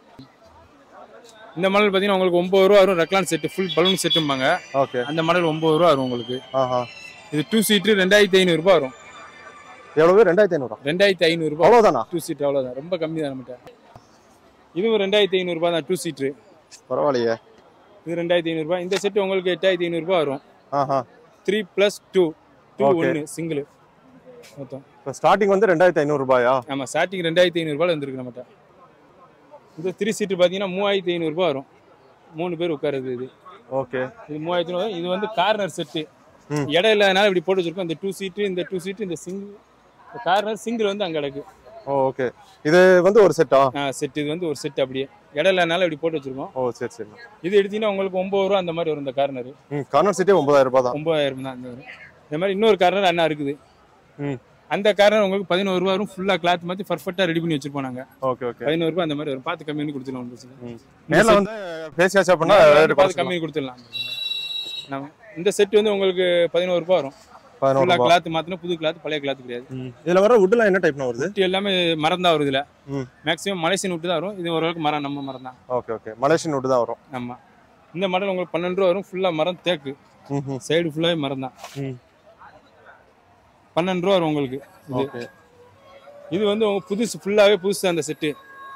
Speaker 7: இந்த மாடல் பாத்தீங்கன்னா உங்களுக்கு ஒன்பது ரூபா வரும் ரெக்லான் செட் ஃபுல் பலூன் செட்டும்பாங்க
Speaker 3: ஓகே
Speaker 7: அந்த மாடல் ஒன்பது ரூபா வரும் உங்களுக்கு
Speaker 3: ஆஹா
Speaker 7: இது டூ சீட்டு ரெண்டாயிரத்தி ஐநூறு ரூபாய் வரும்
Speaker 3: எவ்வளவு ரெண்டாயிரத்தி ஐநூறா
Speaker 7: ரெண்டாயிரத்தி ஐநூறு ரூபாய்
Speaker 3: அவ்வளவுதானா
Speaker 7: டூ சீட் அவ்வளவுதான் ரொம்ப கம்மி தான் நம்மகிட்ட இதுவும் ரெண்டாயிரத்தி ஐநூறு ரூபாய் தான் டூ சீட்டு
Speaker 3: பரவாயில்லையே
Speaker 7: இது ரெண்டாயிரத்தி ஐநூறு ரூபாய் இந்த செட் உங்களுக்கு எட்டாயிரத்தி ஐநூறு ரூபாய் வரும்
Speaker 3: ஆஹா
Speaker 7: three plus two two
Speaker 3: Okay.
Speaker 7: ஒன்று சிங்கிள் மொத்தம்
Speaker 3: இப்போ ஸ்டார்டிங் வந்து ரெண்டாயிரத்தி ஐநூறு ரூபாயா
Speaker 7: ஆமா ஸ்டார்டிங் ரெண்டாயிரத்தி ஐநூறுபால வந்துருக்கு நம்மகிட்ட இது த்ரீ சீட்டு பார்த்தீங்கன்னா மூவாயிரத்தி ஐநூறுரூபா வரும் மூணு பேர் உட்காருது இது
Speaker 3: ஓகே
Speaker 7: இது மூவாயிரத்தி ஐநூறு இது வந்து கார்னர் செட்டு
Speaker 3: ம்.
Speaker 7: இடம் இல்லாதனால இப்படி போட்டு வச்சிருக்கோம் இந்த டூ சீட்டு இந்த டூ சீட்டு இந்த சிங்கிள் கார்னர் சிங்கிள் வந்து அங்கே கிடக்கு
Speaker 3: ஓ ஓகே இது வந்து ஒரு செட்டா
Speaker 7: செட் இது வந்து ஒரு செட் அப்படியே இடம் இல்லாதனால இப்படி போட்டு வச்சிருக்கோம்
Speaker 3: ஓ சரி சரி
Speaker 7: இது எடுத்தீங்கன்னா உங்களுக்கு ஒன்பது ரூபா அந்த மாதிரி வரும் இந்த கார்னர்
Speaker 3: ம் கார்னர் சீட்டே ஒன்பதாயிரம் ரூபாய் தான்
Speaker 7: ஒன்பதாயிரம் தான் இந்த வரும் இந்த மாதிரி இன்னொரு கார்னர் அண்ணா இருக்குது
Speaker 3: ம்.
Speaker 7: அந்த கார்னர் உங்களுக்கு பதினோரு ரூபா வரும் ஃபுல்லாக கிளாத் மாற்றி பர்ஃபெக்டாக ரெடி பண்ணி வச்சிருப்போம் நாங்கள்
Speaker 3: ஓகே ஓகே
Speaker 7: பதினோரு ரூபா அந்த மாதிரி வரும் பார்த்து கம்மி பண்ணி கொடுத்துருவோம் ஒண்ணும் பிரச்சனை இல்லை.
Speaker 3: நேர்ல வந்து பேசியாச்சு அப்படின்னா
Speaker 7: நேர்ல
Speaker 3: rate
Speaker 7: வந்து பார்த்து
Speaker 3: குறைச்சிக்கலாம்.
Speaker 7: கம்மி கொடுத்துடலாம் நம்ம இந்த செட் வந்து உங்களுக்கு பதினோரு ரூபா வரும்
Speaker 3: பதினோரு
Speaker 7: ஃபுல்லாக
Speaker 3: ரூபாய்
Speaker 7: கிளாத் மாற்றினா புது கிளாத் பழைய கிளாத் கிடையாது
Speaker 3: ம். இதுல வர வுட்லாம் என்ன டைப்னா வருது
Speaker 7: உட்டு எல்லாமே மரம் தான் வருது இதுல
Speaker 3: ம்.
Speaker 7: மேக்ஸிமம் மலேசியன் விட்டு தான் வரும் இது ஓரளவுக்கு மரம் நம்ம மரம் தான்
Speaker 3: ஓகே ஓகே மலேசியன் வுட் தான் வரும்
Speaker 7: நம்ம இந்த மாடல் உங்களுக்கு பன்னெண்டு ரூபா வரும் ஃபுல்லாக மரம் தேக்கு
Speaker 3: ம்ஹும்.
Speaker 7: சைடு ஃபுல்லாகவே மரம் தான்
Speaker 3: ம்.
Speaker 7: பன்னெண்டு ரூபா வரும் உங்களுக்கு இது
Speaker 3: ஓகே
Speaker 7: இது வந்து உங்க புதுசு ஃபுல்லாகவே புதுசு அந்த செட்டு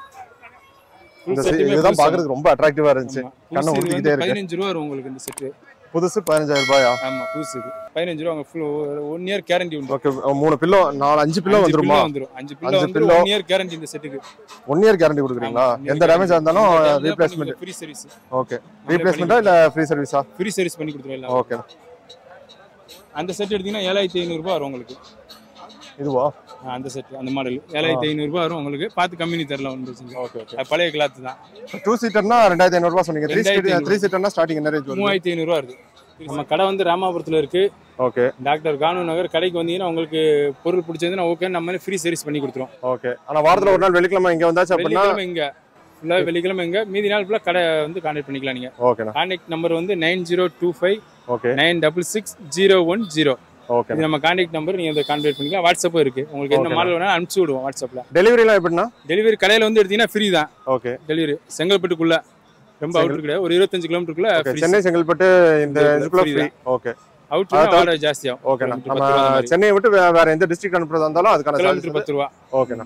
Speaker 3: இந்த se- இதுதான் பாக்குறதுக்கு ரொம்ப அட்ராக்டிவா இருந்துச்சு கண்ணை உறுத்திக்கிட்டே இருக்கு.
Speaker 7: பதினஞ்சு ரூபா வரும் உங்களுக்கு இந்த செட்டு
Speaker 3: புதுசு பதினஞ்சாயிரம் ரூபாயா
Speaker 7: ஆமா புதுசு இது பதினஞ்சு ரூபா ஃபுல் ஒன் இயர் கேரண்டி உண்டு
Speaker 3: ஓகே மூணு பில்லோ நாலு அஞ்சு பில்லோ
Speaker 7: அஞ்சு
Speaker 3: வந்துருமா
Speaker 7: pillow வந்துரும் அஞ்சு பில்லோ
Speaker 3: அஞ்சு
Speaker 7: வந்து
Speaker 3: pillow.
Speaker 7: ஒன் இயர் கேரண்டி இந்த செட்டுக்கு
Speaker 3: ஒன் இயர் கேரண்டி கொடுக்குறீங்களா எந்த டேமேஜ் இருந்தாலும் ரீப்ளேஸ்மெண்ட்
Speaker 7: ஃப்ரீ சர்வீஸ்
Speaker 3: ஓகே ரீப்ளேஸ்மெண்டா இல்ல ஃப்ரீ சர்வீஸா
Speaker 7: ஃப்ரீ சர்வீஸ் பண்ணி கொடுத்துருவோம்
Speaker 3: ஓகே
Speaker 7: அந்த செட் எடுத்தீங்கன்னா ஏழாயிரத்தி ஐநூறுரூபா வரும் உங்களுக்கு
Speaker 3: இதுவா
Speaker 7: ஆ, அந்த செட் அந்த மாடல் ஏழாயிரத்தி ஐநூறுரூபா வரும் உங்களுக்கு பார்த்து கம்பெனி தரல ஒன்று பிரச்சனை
Speaker 3: ஓகே ஓகே
Speaker 7: அது பழைய கிளாத் தான்
Speaker 3: டூ சீட்டர்னா ரெண்டாயிரத்தி ஐநூறு ரூபாய் சொன்னீங்க த்ரீ சீட்டர்
Speaker 7: 2500
Speaker 3: த்ரீ சீட்டர்னா ஸ்டார்டிங் என்ன ரேஞ்ச் வருது
Speaker 7: மூவாயிரத்தி ஐநூறுரூவா வருது நம்ம கடை வந்து ராமாபுரத்தில் இருக்கு
Speaker 3: ஓகே
Speaker 7: டாக்டர் கானு நகர் கடைக்கு வந்தீங்கன்னா உங்களுக்கு பொருள் பிடிச்சதுன்னா ஓகே நம்ம ஃப்ரீ சர்வீஸ் பண்ணி கொடுத்துருவோம்
Speaker 3: ஓகே ஆனா வாரத்துல ஒரு நாள் வெள்ளிக்கிழமை இங்க வந்தாச்சு அப்படின்னா
Speaker 7: வெள்ளிக்கிழமை இங்க ஃபுல்லாக வெள்ளிக்கிழமை இங்க மீதி நாள் ஃபுல்லாக கடை வந்து கான்டாக்ட் பண்ணிக்கலாம் நீங்க
Speaker 3: ஓகேண்ணா
Speaker 7: கான்டாக்ட் நம்பர் வந்து nine zero two five
Speaker 3: okay
Speaker 7: nine double six zero one zero
Speaker 3: okay
Speaker 7: இது நம்ம கான்டாக்ட் நம்பர் நீங்க இதை கான்டாக்ட் பண்ணிக்கலாம் வாட்ஸ்அப்பும் இருக்கு உங்களுக்கு என்ன
Speaker 3: Okay.
Speaker 7: மாடல் வேணாலும் அனுப்பிச்சு விடுவோம் வாட்ஸ்அப்ல
Speaker 3: டெலிவரிலாம் எப்படின்னா
Speaker 7: டெலிவரி கடையில வந்து எடுத்தீங்கன்னா ஃப்ரீ தான்
Speaker 3: ஓகே
Speaker 7: டெலிவரி செங்கல்பட்டுக்குள்ள ரொம்ப
Speaker 3: செங்கல்-
Speaker 7: அவுட் கிடையாது ஒரு இருபத்தஞ்சு கிலோமீட்டருக்குள்ள
Speaker 3: ஓகே சென்னை செங்கல்பட்டு இந்த
Speaker 7: இந்த
Speaker 3: இதுக்குள்ள
Speaker 7: free
Speaker 3: ஃப்ரீ
Speaker 7: தான்.
Speaker 3: ஓகே
Speaker 7: அவுட்
Speaker 3: அதாவது-
Speaker 7: வாடகை ஜாஸ்தியாகும்
Speaker 3: ஓகேண்ணா
Speaker 7: கிலோமீட்டர்
Speaker 3: நம்ம
Speaker 7: பத்து ரூபா அந்த மாதிரி.
Speaker 3: சென்னையை விட்டு வே- வேற எந்த டிஸ்ட்ரிக்ட் அனுப்புறதா இருந்தாலும் அதுக்கான
Speaker 7: கிலோமீட்டர்
Speaker 3: சார்ஜஸ்
Speaker 7: பத்து ரூபா
Speaker 3: ஓகேண்ணா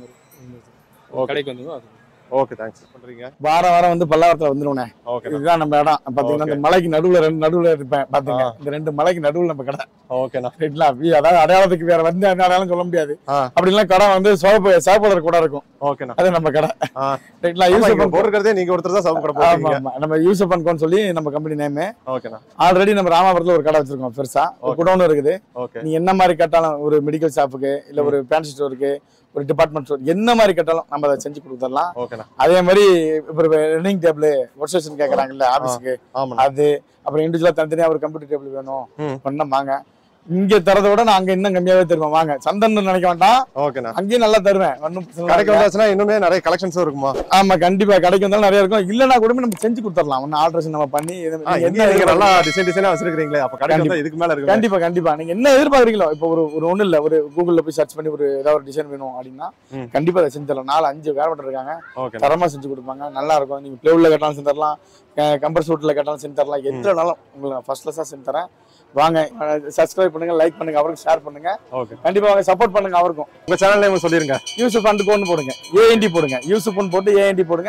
Speaker 3: ஓகே
Speaker 7: கடைக்கு வந்து
Speaker 3: ஓகே தேங்க்ஸ் பண்றீங்க
Speaker 2: வாரம் வாரம் வந்து பல்லாவரத்துல வந்துருவனே
Speaker 3: ஓகே
Speaker 2: இதுதான் நம்ம இடம் பாத்தீங்கன்னா
Speaker 3: Okay.
Speaker 2: இந்த மலைக்கு நடுவுல ரெண்டு நடுவுல இருப்பேன் பாத்தீங்க
Speaker 3: ஆ.
Speaker 2: இந்த ரெண்டு மலைக்கு நடுவுல நம்ம கடை
Speaker 3: ஓகேண்ணா
Speaker 2: ரைட்லா வி- அதாவது அடையாளத்துக்கு வேற வந்து அந்த அடையாளம் சொல்ல முடியாது
Speaker 3: ஆ.
Speaker 2: அப்படிலாம் கடை வந்து சோப்பு சாப்பாடு கூட இருக்கும்
Speaker 3: ஓகேண்ணா
Speaker 2: அது நம்ம கடை
Speaker 3: ஆ.
Speaker 2: ரைட்லா
Speaker 3: ஆமா,
Speaker 2: யூஸ்
Speaker 3: இங்க போட்டுக்கிறதே நீங்க ஒருத்தர் தான் சவுக்கு கடை
Speaker 2: ஆமா
Speaker 3: போட்டீங்க
Speaker 2: ஆமா நம்ம யூசப் அன்கோன்னு சொல்லி நம்ம கம்பெனி நேம்
Speaker 3: ஓகேண்ணா
Speaker 2: ஆல்ரெடி நம்ம ராமாபுரத்துல ஒரு கடை வச்சிருக்கோம் பெருசா ஒரு
Speaker 3: Okay.
Speaker 2: குடோன் இருக்குது
Speaker 3: ஓகே
Speaker 2: நீங்க என்ன மாதிரி கேட்டாலும் ஒரு மெடிக்கல் ஷாப்புக்கு இல்ல ஒரு பேண்ட் ஸ்டோருக்கு ஒரு டிபார்ட்மெண்ட் ஸ்டோர் என்ன மாதிரி கேட்டாலும் நம்ம அதை செஞ்சு கொடுத்துடலாம்
Speaker 3: ஓகேண்ணா
Speaker 2: அதே மாதிரி இப்போ ரன்னிங் டேபிள் ஒர்க் ஸ்டேஷன் கேட்கறாங்கல்ல ஆபீஸ்க்கு
Speaker 3: ஆமாண்ணா
Speaker 2: அது அப்புறம் இண்டிவிஜுவலா தனித்தனியா ஒரு கம்ப்யூட்டர் டேபிள் வேணும்
Speaker 3: ம்.
Speaker 2: பண்ண வாங்க இங்க தரதை விட நான் அங்க இன்னும் கம்மியாவே தருவேன் வாங்க சந்தன் நினைக்க வேண்டாம்
Speaker 3: ஓகேண்ணா
Speaker 2: அங்கேயும் நல்லா தருவேன் ஒன்றும் பிரச்சனை இல்லை.
Speaker 3: கடைக்கு வந்தாச்சுன்னா இன்னுமே நிறைய கலெக்ஷன்ஸும் இருக்குமா
Speaker 2: ஆமா கண்டிப்பா கடைக்கு வந்தாலும் நிறைய இருக்கும் இல்லனா கூட நம்ம செஞ்சு கொடுத்துடலாம் ஒன்னும் ஆல்ட்ரேஷன் நம்ம பண்ணி இது-
Speaker 3: ஆ,
Speaker 2: நீங்க
Speaker 3: இங்க
Speaker 2: என்ன
Speaker 3: நீங்க நல்லா டிசைன் டிசைனா வச்சிருக்கீங்களே அப்ப கடைக்கு
Speaker 2: கண்டிப்பா.
Speaker 3: வந்தா இதுக்கு மேல இருக்கு
Speaker 2: கண்டிப்பா கண்டிப்பா நீங்க என்ன எதிர்பார்க்கறீங்களோ இப்போ ஒரு ஒரு ஒண்ணு இல்ல ஒரு கூகுள்ல போய் சர்ச் பண்ணி ஒரு ஏதாவது ஒரு டிசைன் வேணும் அப்படின்னா
Speaker 3: ம்.
Speaker 2: கண்டிப்பா அதை செஞ்சு தரலாம் நாலு அஞ்சு கார்பெண்டர் இருக்காங்க
Speaker 3: ஓகே
Speaker 2: தரமா செஞ்சு கொடுப்பாங்க நல்லா இருக்கும் நீங்க பிளேவுல கட்டாலும் செஞ்சு தரலாம் கம்பர் சூட்ல கட்டாலும் செஞ்சு தரலாம் எதுலனாலும் உங்களுக்கு ஃபர்ஸ்ட் கிளாஸா செஞ்சு தரேன் வாங்க சப்ஸ்கிரைப் பண்ணுங்க லைக் பண்ணுங்க அவருக்கு ஷேர் பண்ணுங்க
Speaker 3: ஓகே
Speaker 2: கண்டிப்பா வாங்க சப்போர்ட் பண்ணுங்க அவருக்கும்
Speaker 3: உங்க சேனல் நேம் சொல்லிருங்க
Speaker 2: யூசுப் அண்ட் கோன்னு போடுங்க ஏஎன்டி போடுங்க யூசுப்னு போட்டு ஏஎன்டி போடுங்க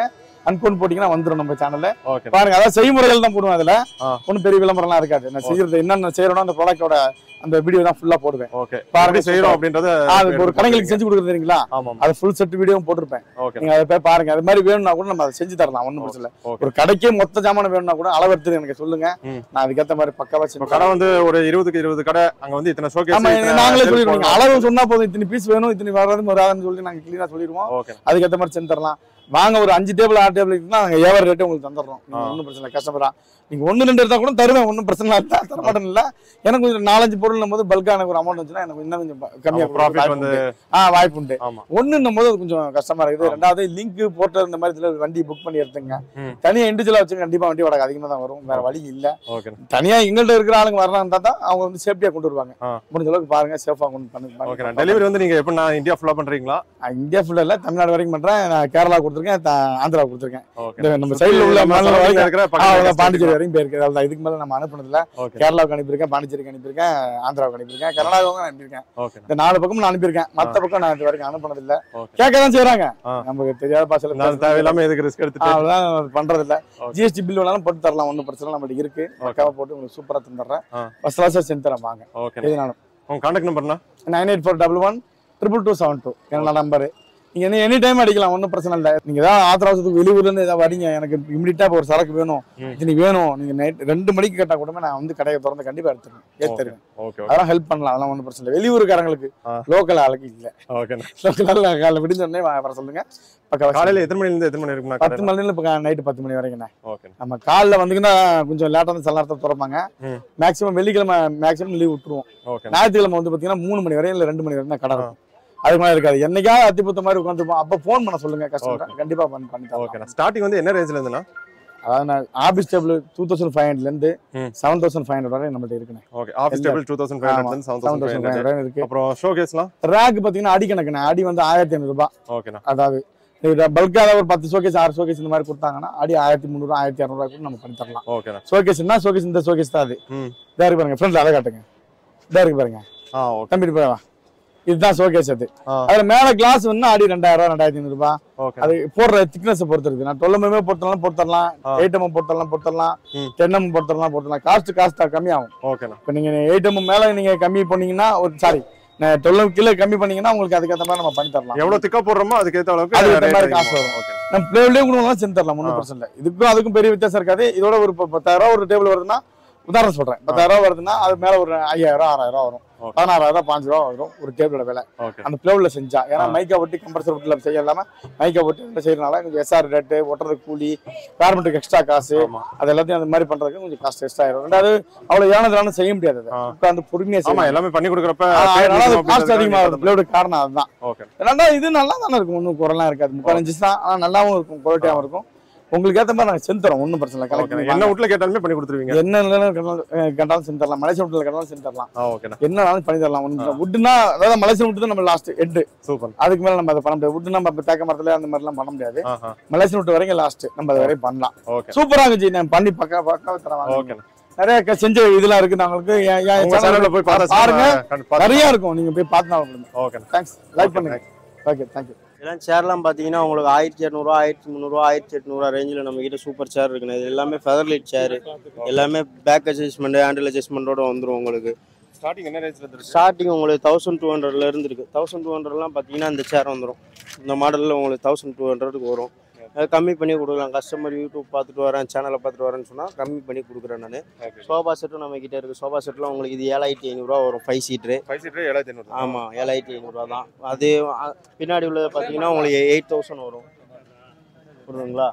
Speaker 2: அன்கோன் போட்டீங்கன்னா வந்துரும் நம்ம சேனல்ல
Speaker 3: ஓகே
Speaker 2: பாருங்க அதாவது செய்முறைகள் தான் போடுவேன் அதுல
Speaker 3: ஆ.
Speaker 2: ஒன்றும் பெரிய விளம்பரம்லாம் இருக்காது நான் செய்யறது என்னென்ன செய்யறோம் அந்த ப்ராடக்டோட அந்த வீடியோ தான் ஃபுல்லா போடுவேன்
Speaker 3: ஓகே
Speaker 2: பாருங்க
Speaker 3: எப்படி செய்யறோம் அப்படின்றத
Speaker 2: ஆ, அது ஒரு கடைகளுக்கு செஞ்சு கொடுக்குறது தெரியுங்களா
Speaker 3: ஆமா
Speaker 2: அது ஃபுல் செட் வீடியோவும் போட்டிருப்பேன்
Speaker 3: ஓகே
Speaker 2: நீங்க அதை போய் பாருங்க அது மாதிரி வேணும்னா கூட நம்ம அதை செஞ்சு தரலாம் ஒன்றும் பிரச்சனை இல்லை
Speaker 3: ஓகே
Speaker 2: ஒரு கடைக்கே மொத்த ஜாமான் வேணும்னா கூட அளவு எடுத்து எனக்கு சொல்லுங்க
Speaker 3: ம்.
Speaker 2: நான் அதுக்கேற்ற மாதிரி பக்காவா
Speaker 3: இப்ப
Speaker 2: செஞ்சு
Speaker 3: கடை வந்து ஒரு இருபதுக்கு இருபது கடை அங்க வந்து இத்தனை ஷோகேஸ்
Speaker 2: ஆமா நாங்களே சொல்லிடுவோம் நீங்க அளவு சொன்னா போதும் இத்தனை பீஸ் வேணும் இத்தனை வராது வராதுன்னு சொல்லி நாங்க கிளீனா சொல்லிடுவோம்
Speaker 3: ஓகே
Speaker 2: அதுக்கேற்ற மாதிரி செஞ்சு தரலாம் வாங்க ஒரு அஞ்சு டேபிள் ஆறு டேபிள் இருக்குன்னா நாங்க ஏவர் ரேட்டே உங்களுக்கு தந்துடுறோம் நீங்க
Speaker 3: ஆ.
Speaker 2: ஒன்றும் பிரச்சனை இல்லை கஸ்டமரா நீங்க ஒன்று ரெண்டு எடுத்தா கூட தருவேன் ஒன்றும் பிரச்சனை இல்லை தர மாட்டேன் இல்லை எனக்கு கொஞ்சம் நாலஞ்சு பொருள் போது பல்கா எனக்கு ஒரு அமௌண்ட் வந்துச்சுன்னா எனக்கு இன்னும் கொஞ்சம் கம்மியாக
Speaker 3: ப்ராஃபிட் வந்து
Speaker 2: ஆ வாய்ப்பு உண்டு
Speaker 3: ஆமா
Speaker 2: ஒண்ணுன்னும் போது அது கொஞ்சம் கஷ்டமா இருக்குது
Speaker 3: ஆமா.
Speaker 2: ரெண்டாவது லிங்க் போர்ட்டல் இந்த மாதிரி இதுல வண்டி புக் பண்ணி எடுத்துங்க
Speaker 3: ம்.
Speaker 2: தனியா இண்டிவிஜுவலா வச்சு கண்டிப்பா வண்டி வாடகை அதிகமா தான் வரும் வேற வழி இல்ல
Speaker 3: ஓகே
Speaker 2: தனியா எங்கள்ட்ட இருக்கிற ஆளுங்க வரலாம்னு தான் அவங்க வந்து சேஃப்டியா கொண்டு வருவாங்க
Speaker 3: ஆ.
Speaker 2: முடிஞ்ச அளவுக்கு பாருங்க சேஃபா கொண்டு பண்ணி
Speaker 3: ஓகே
Speaker 2: பண்ணி-
Speaker 3: டெலிவரி வந்து நீங்க எப்ப நான் இந்தியா ஃபுல்லா பண்றீங்களா
Speaker 2: நான் இந்தியா ஃபுல்லா இல்ல தமிழ்நாடு வரைக்கும் பண்றேன் நான் கேரளா கொடுத்துருக்கேன் த- ஆந்திரா கொடுத்துருக்கேன்
Speaker 3: ஓகே
Speaker 2: இந்த நம்ம சைடுல உள்ள மாநிலம் வரைக்கும்
Speaker 3: இருக்கிற
Speaker 2: ஆ,
Speaker 3: பக்கத்துல
Speaker 2: அவ்வளவுதான் பாண்டிச்சேரி வரைக்கும் போயிருக்கு அவ்வளவுதான் இதுக்கு மேல நம்ம அனுப்புனதுல
Speaker 3: ஓகே
Speaker 2: கேரளாவுக்கு அனுப்பியிருக்கேன் பாண்டிச்சேரிக்கு அனுப்பியிருக்கேன் ஆந்திராவுக்கு அனுப்பியிருக்கேன் கர்நாடகாவுக்கும் அனுப்பியிருக்கேன்
Speaker 3: ஓகே
Speaker 2: இந்த நாலு பக்கம் நான் அனுப்பியிருக்கேன் மத்த பக்கம் நான் இது வரைக்கும் அனுப்புனது இல்ல
Speaker 3: ஓகே
Speaker 2: கேட்க தான் செய்யறாங்க
Speaker 3: ஆ.
Speaker 2: நமக்கு தெரியாத பாசல
Speaker 3: நான் தேவையில்லாம எதுக்கு ரிஸ்க் எடுத்துட்டு
Speaker 2: அவ்வளவுதான் அது பண்றது இல்ல
Speaker 3: Okay.
Speaker 2: ஜிஎஸ்டி பில் வேணாலும் போட்டு தரலாம் ஒன்றும் பிரச்சனை இல்லை, நம்மள்ட்ட இருக்கு பக்காவா போட்டு உங்களுக்கு சூப்பரா தந்துடுறேன்
Speaker 3: ஆ.
Speaker 2: ஃபர்ஸ்ட் கிளாஸா செஞ்சு தரேன் வாங்க
Speaker 3: ஓகே
Speaker 2: எதுனாலும்
Speaker 3: உங்க கான்டாக்ட் நம்பர்னா
Speaker 2: nine eight four double one triple two seven two என்னோட நம்பரு நீங்க என்ன எனி டைம் அடிக்கலாம் ஒன்றும் பிரச்சனை இல்லை நீங்க ஏதாவது ஆத்திர அவசரத்துக்கு வெளியூர்ல இருந்து ஏதாவது வரீங்க எனக்கு இமிடியா ஒரு சரக்கு வேணும்
Speaker 3: ம்.
Speaker 2: இது வேணும் நீங்க நைட் ரெண்டு மணிக்கு கேட்டா கூட நான் வந்து கடையை திறந்து கண்டிப்பா எடுத்துருவேன் ஏத்து தருவேன்
Speaker 3: ஓகே ஓகே
Speaker 2: அதெல்லாம் ஹெல்ப் பண்ணலாம் அதெல்லாம் ஒன்றும் பிரச்சனை இல்லை வெளியூருக்காரங்களுக்கு
Speaker 3: ஆ.
Speaker 2: லோக்கல் ஆளுக்கு இல்லை
Speaker 3: ஓகே
Speaker 2: லோக்கல் காலைல விடிஞ்ச உடனே வா- வர சொல்லுங்க பக்கம்
Speaker 3: காலையில எத்தனை மணில இருந்து எத்தனை மணி இருக்கும்னா
Speaker 2: பத்து மணில இப்போ நைட்டு பத்து மணி வரைக்குண்ணே
Speaker 3: ஓகே
Speaker 2: நம்ம காலைல வந்தீங்கன்னா கொஞ்சம் லேட்டாக வந்து சில நேரத்தில் திறப்பாங்க
Speaker 3: ம்.
Speaker 2: மேக்ஸிமம் வெள்ளிக்கிழமை மேக்ஸிமம் லீவ் விட்டுருவோம்
Speaker 3: ஓகே
Speaker 2: ஞாயிற்றுக்கிழமை வந்து பார்த்தீங்கன்னா மூணு மணி வரையும் இல்லை ரெண்டு மணி வரையும் தான் கடை இருக்கும் அதுக்கு மேலே இருக்காது என்னைக்காவது அத்திபுத்த மாதிரி உட்காந்துருப்போம் அப்போ ஃபோன் பண்ண சொல்லுங்க கஸ்டமர் கண்டிப்பா பண்ணி பண்ணி தரலாம்
Speaker 3: ஓகேண்ணா ஸ்டார்டிங் வந்து என்ன ரேஞ்சில இருந்துண்ணா
Speaker 2: அதாவது நான் office table two thousand five ஹண்ட்ரட்லேருந்து
Speaker 3: ம்.
Speaker 2: செவன் தௌசண்ட் ஃபைவ் ஹண்ட்ரட் வரை நம்மள்ட்ட இருக்குண்ணே
Speaker 3: ஓகே ஆஃபீஸ்
Speaker 2: இல்ல.
Speaker 3: டேபிள் டூ தௌசண்ட் ஃபைவ்
Speaker 2: ஆமா.
Speaker 3: Hundred seven
Speaker 2: seven
Speaker 3: thousand five
Speaker 2: thousand five
Speaker 3: hundred
Speaker 2: hundred இருக்கு
Speaker 3: அப்புறம் ஷோ கேஸ்லாம்
Speaker 2: ரேக் பார்த்தீங்கன்னா அடி கணக்குண்ணே அடி வந்து ஆயிரத்தி ஐநூறுபா
Speaker 3: ஓகேண்ணா
Speaker 2: அதாவது பல்காக ஒரு பத்து ஷோகேஸ் ஆறு ஷோகேஸ் இந்த மாதிரி கொடுத்தாங்கன்னா அடி ஆயிரத்தி முந்நூறு ஆயிரத்தி இரநூறுவா கூட நம்ம பண்ணி தரலாம்
Speaker 3: ஓகேண்ணா
Speaker 2: ஷோகேஸ்னா ஷோகேஸ் இந்த ஷோகேஸ் தான் அது
Speaker 3: ம்
Speaker 2: இதா இருக்கு பாருங்க ஃப்ரெண்ட்ல அதை காட்டுங்க இதா இருக்கு பாருங்க
Speaker 3: ஆ ஓகே
Speaker 2: தம்பி போய் வா இதுதான் ஷோகேஸ் அது
Speaker 3: ஆ.
Speaker 2: அதுல மேல கிளாஸ் வந்து அடி ரெண்டாயிரம் ரூபா ரெண்டாயிரத்தி ஐநூறு ரூபாய்
Speaker 3: ஓகே
Speaker 2: அது போடுற திக்னஸ் பொறுத்து இருக்கு நான் டுவெல் எம்எம் போட்டுலாம் போட்டுடலாம்
Speaker 3: ஆ.
Speaker 2: எயிட் எம்எம் போட்டுடலாம் போட்டுடலாம்
Speaker 3: ம்.
Speaker 2: டென் எம் போட்டுடலாம் போட்டுடலாம் காஸ்ட் காஸ்ட் கம்மியாகும்
Speaker 3: ஓகேண்ணா
Speaker 2: இப்போ நீங்க எயிட் எம்எம் மேல நீங்க கம்மி பண்ணீங்கன்னா ஒரு சாரி டுவெல் கிலோ கம்மி பண்ணீங்கன்னா உங்களுக்கு அதுக்கேற்ற மாதிரி நம்ம பண்ணி தரலாம்
Speaker 3: எவ்வளவு திக்கா போடுறோமோ அதுக்கு ஏத்த அளவுக்கு
Speaker 2: அதுக்கு ஏத்த
Speaker 3: rate
Speaker 2: மாதிரி காசு
Speaker 3: அதிகமாகும்.
Speaker 2: வரும்.
Speaker 3: ஓகே
Speaker 2: நம்ம பிளேவ்லேயே கொடுக்கலாம் செஞ்சு தரலாம் ஒன்றும்
Speaker 3: ஆ.
Speaker 2: பிரச்சனை இல்லை இதுக்கும் அதுக்கும் பெரிய வித்தியாசம் இருக்காது இதோட ஒரு இப்போ பத்தாயிரம் ரூபா ஒரு டேபிள் வருதுன்னா உதாரணம் சொல்றேன் பத்தாயிரம் ரூபா வருதுன்னா அது மேல ஒரு ஐயாயிரம் ஆறாயிரம் ரூபா வரும்
Speaker 3: Okay.
Speaker 2: பதினாறாயிரம் ரூபா பாஞ்சு ரூபா வரும் ஒரு டேபிளோட விலை
Speaker 3: ஓகே
Speaker 2: அந்த பிளவுல செஞ்சா ஏன்னா
Speaker 3: ஆ.
Speaker 2: மைக்கா ஒட்டி கம்ப்ரஸர் ஒட்டில செய்ய இல்லாம மைக்கா ஒட்டி இதுல செய்யறதுனால கொஞ்சம் எஸ்ஆர் ரேட்டு ஒட்டுறதுக்கு கூலி கார்மெண்ட்டுக்கு எக்ஸ்ட்ரா காசு
Speaker 3: ஆமா
Speaker 2: அது எல்லாத்தையும் அந்த மாதிரி பண்றதுக்கு கொஞ்சம் காஸ்ட் எக்ஸ்ட்ரா ஆயிரும் ரெண்டாவது அவ்வளவு ஏனதான செய்ய முடியாது அதை
Speaker 3: ஆ.
Speaker 2: உட்காந்து பொறுமையா
Speaker 3: ஆமா
Speaker 2: செய்யணும்
Speaker 3: எல்லாமே பண்ணி கொடுக்குறப்ப
Speaker 2: ஆ,
Speaker 3: பேர்
Speaker 2: அதனால அது
Speaker 3: இருக்கணும்
Speaker 2: காஸ்ட் அதிகமா
Speaker 3: அப்படின்றதுக்காக
Speaker 2: வருது பிளவுடு காரணம் அதுதான்
Speaker 3: ஓகே
Speaker 2: ரெண்டாவது இது நல்லா தானே இருக்கும் ஒன்றும் குறைலாம் இருக்காது முக்கால் இன்ச்சு தான் ஆனா நல்லாவும் இருக்கும் குவாலிட்டியாகவும் இருக்கும் உங்களுக்கு ஏத்த மாதிரி நாங்க செஞ்சு தரோம் ஒன்றும் பிரச்சனை இல்லை
Speaker 3: ஓகே
Speaker 2: கலெக்ட்
Speaker 3: என்ன வீட்ல கேட்டாலுமே பண்ணி கொடுத்துருவீங்க
Speaker 2: என்ன நிலையில கேட்டாலும், அஹ், கேட்டாலும் செஞ்சு தரலாம் மலேசியா வீட்டில் கேட்டாலும் செஞ்சு தரலாம்
Speaker 3: ஆ ஓகேண்ணா
Speaker 2: என்னனாலும் பண்ணி தரலாம் ஒன்றும் வுட்டுனா அதாவது மலேசியா விட்டு தான் நம்ம லாஸ்ட் எட்டு
Speaker 3: சூப்பர்
Speaker 2: அதுக்கு மேல நம்ம அதை பண்ண முடியாது வுட்டு நம்ம இப்ப தேக்க மரத்துல அந்த மாதிரிலாம் பண்ண முடியாது
Speaker 3: ஆஹா
Speaker 2: மலேசியா விட்டு வரைக்கும் லாஸ்ட் நம்ம அது வரையும் பண்ணலாம்
Speaker 3: ஓகே
Speaker 2: சூப்பரா இருந்துச்சு நான் பண்ணி பக்கா பக்கா தரேன்
Speaker 3: ஓகேண்ணா
Speaker 2: நிறைய க- செஞ்ச இதெல்லாம் இருக்கு நம்மளுக்கு என் என்
Speaker 3: உங்க
Speaker 2: channel
Speaker 3: சேனல்ல போய் பார்த்தா
Speaker 2: பாருங்க
Speaker 3: பாருங்க
Speaker 2: நிறைய இருக்கும் நீங்க போய் பார்த்து
Speaker 3: ஓகேண்ணா
Speaker 2: தேங்க்ஸ் லைக்
Speaker 3: Okay,
Speaker 2: பண்ணுங்க ஓகே தேங்க்யூ
Speaker 4: இதெல்லாம் சேர்லாம் பார்த்தீங்கன்னா உங்களுக்கு ஆயிரத்தி இரநூறுவா ஆயிரத்தி முந்நூறுவா ஆயிரத்தி எட்நூறுவா ரேஞ்சில் நம்ம கிட்ட சூப்பர் சேர் இருக்குண்ணே இது எல்லாமே ஃபெதர்லைட் சேர் எல்லாமே பேக் அட்ஜஸ்ட்மெண்ட் ஹேண்டில் அட்ஜஸ்ட்மெண்ட்டோட வந்துடும் உங்களுக்கு
Speaker 3: ஸ்டார்டிங் என்ன ரேஞ்சில இருந்து
Speaker 4: ஸ்டார்டிங் உங்களுக்கு தௌசண்ட் டூ ஹண்ட்ரட்ல இருந்து இருக்கு தௌசண்ட் டூ ஹண்ட்ரட்லாம் பார்த்தீங்கன்னா இந்த சேர் வந்துடும் இந்த மாடலில் உங்களுக்கு தௌசண்ட் டூ ஹண்ட்ரடுக்கு வரும் அது கம்மி பண்ணி கொடுக்கலாம் கஸ்டமர் யூடியூப் பார்த்துட்டு வரேன் சேனலை பார்த்துட்டு வரேன்னு சொன்னால் கம்மி பண்ணி கொடுக்குறேன் நான்
Speaker 3: ஓகே
Speaker 4: சோஃபா செட்டும் நம்ம கிட்ட இருக்குது சோஃபா செட்லாம் உங்களுக்கு இது ஏழாயிரத்தி ஐநூறுரூவா வரும் ஃபைவ் சீட்ரு
Speaker 3: ஃபைவ் சீட்டர் ஏழாயிரத்தி ஐநூறு
Speaker 4: ஆமாம் ஏழாயிரத்தி ஐநூறுரூவா தான் அது அ- பின்னாடி உள்ளது பார்த்தீங்கன்னா உங்களுக்கு எயிட் தௌசண்ட் வரும் புரியுதுங்களா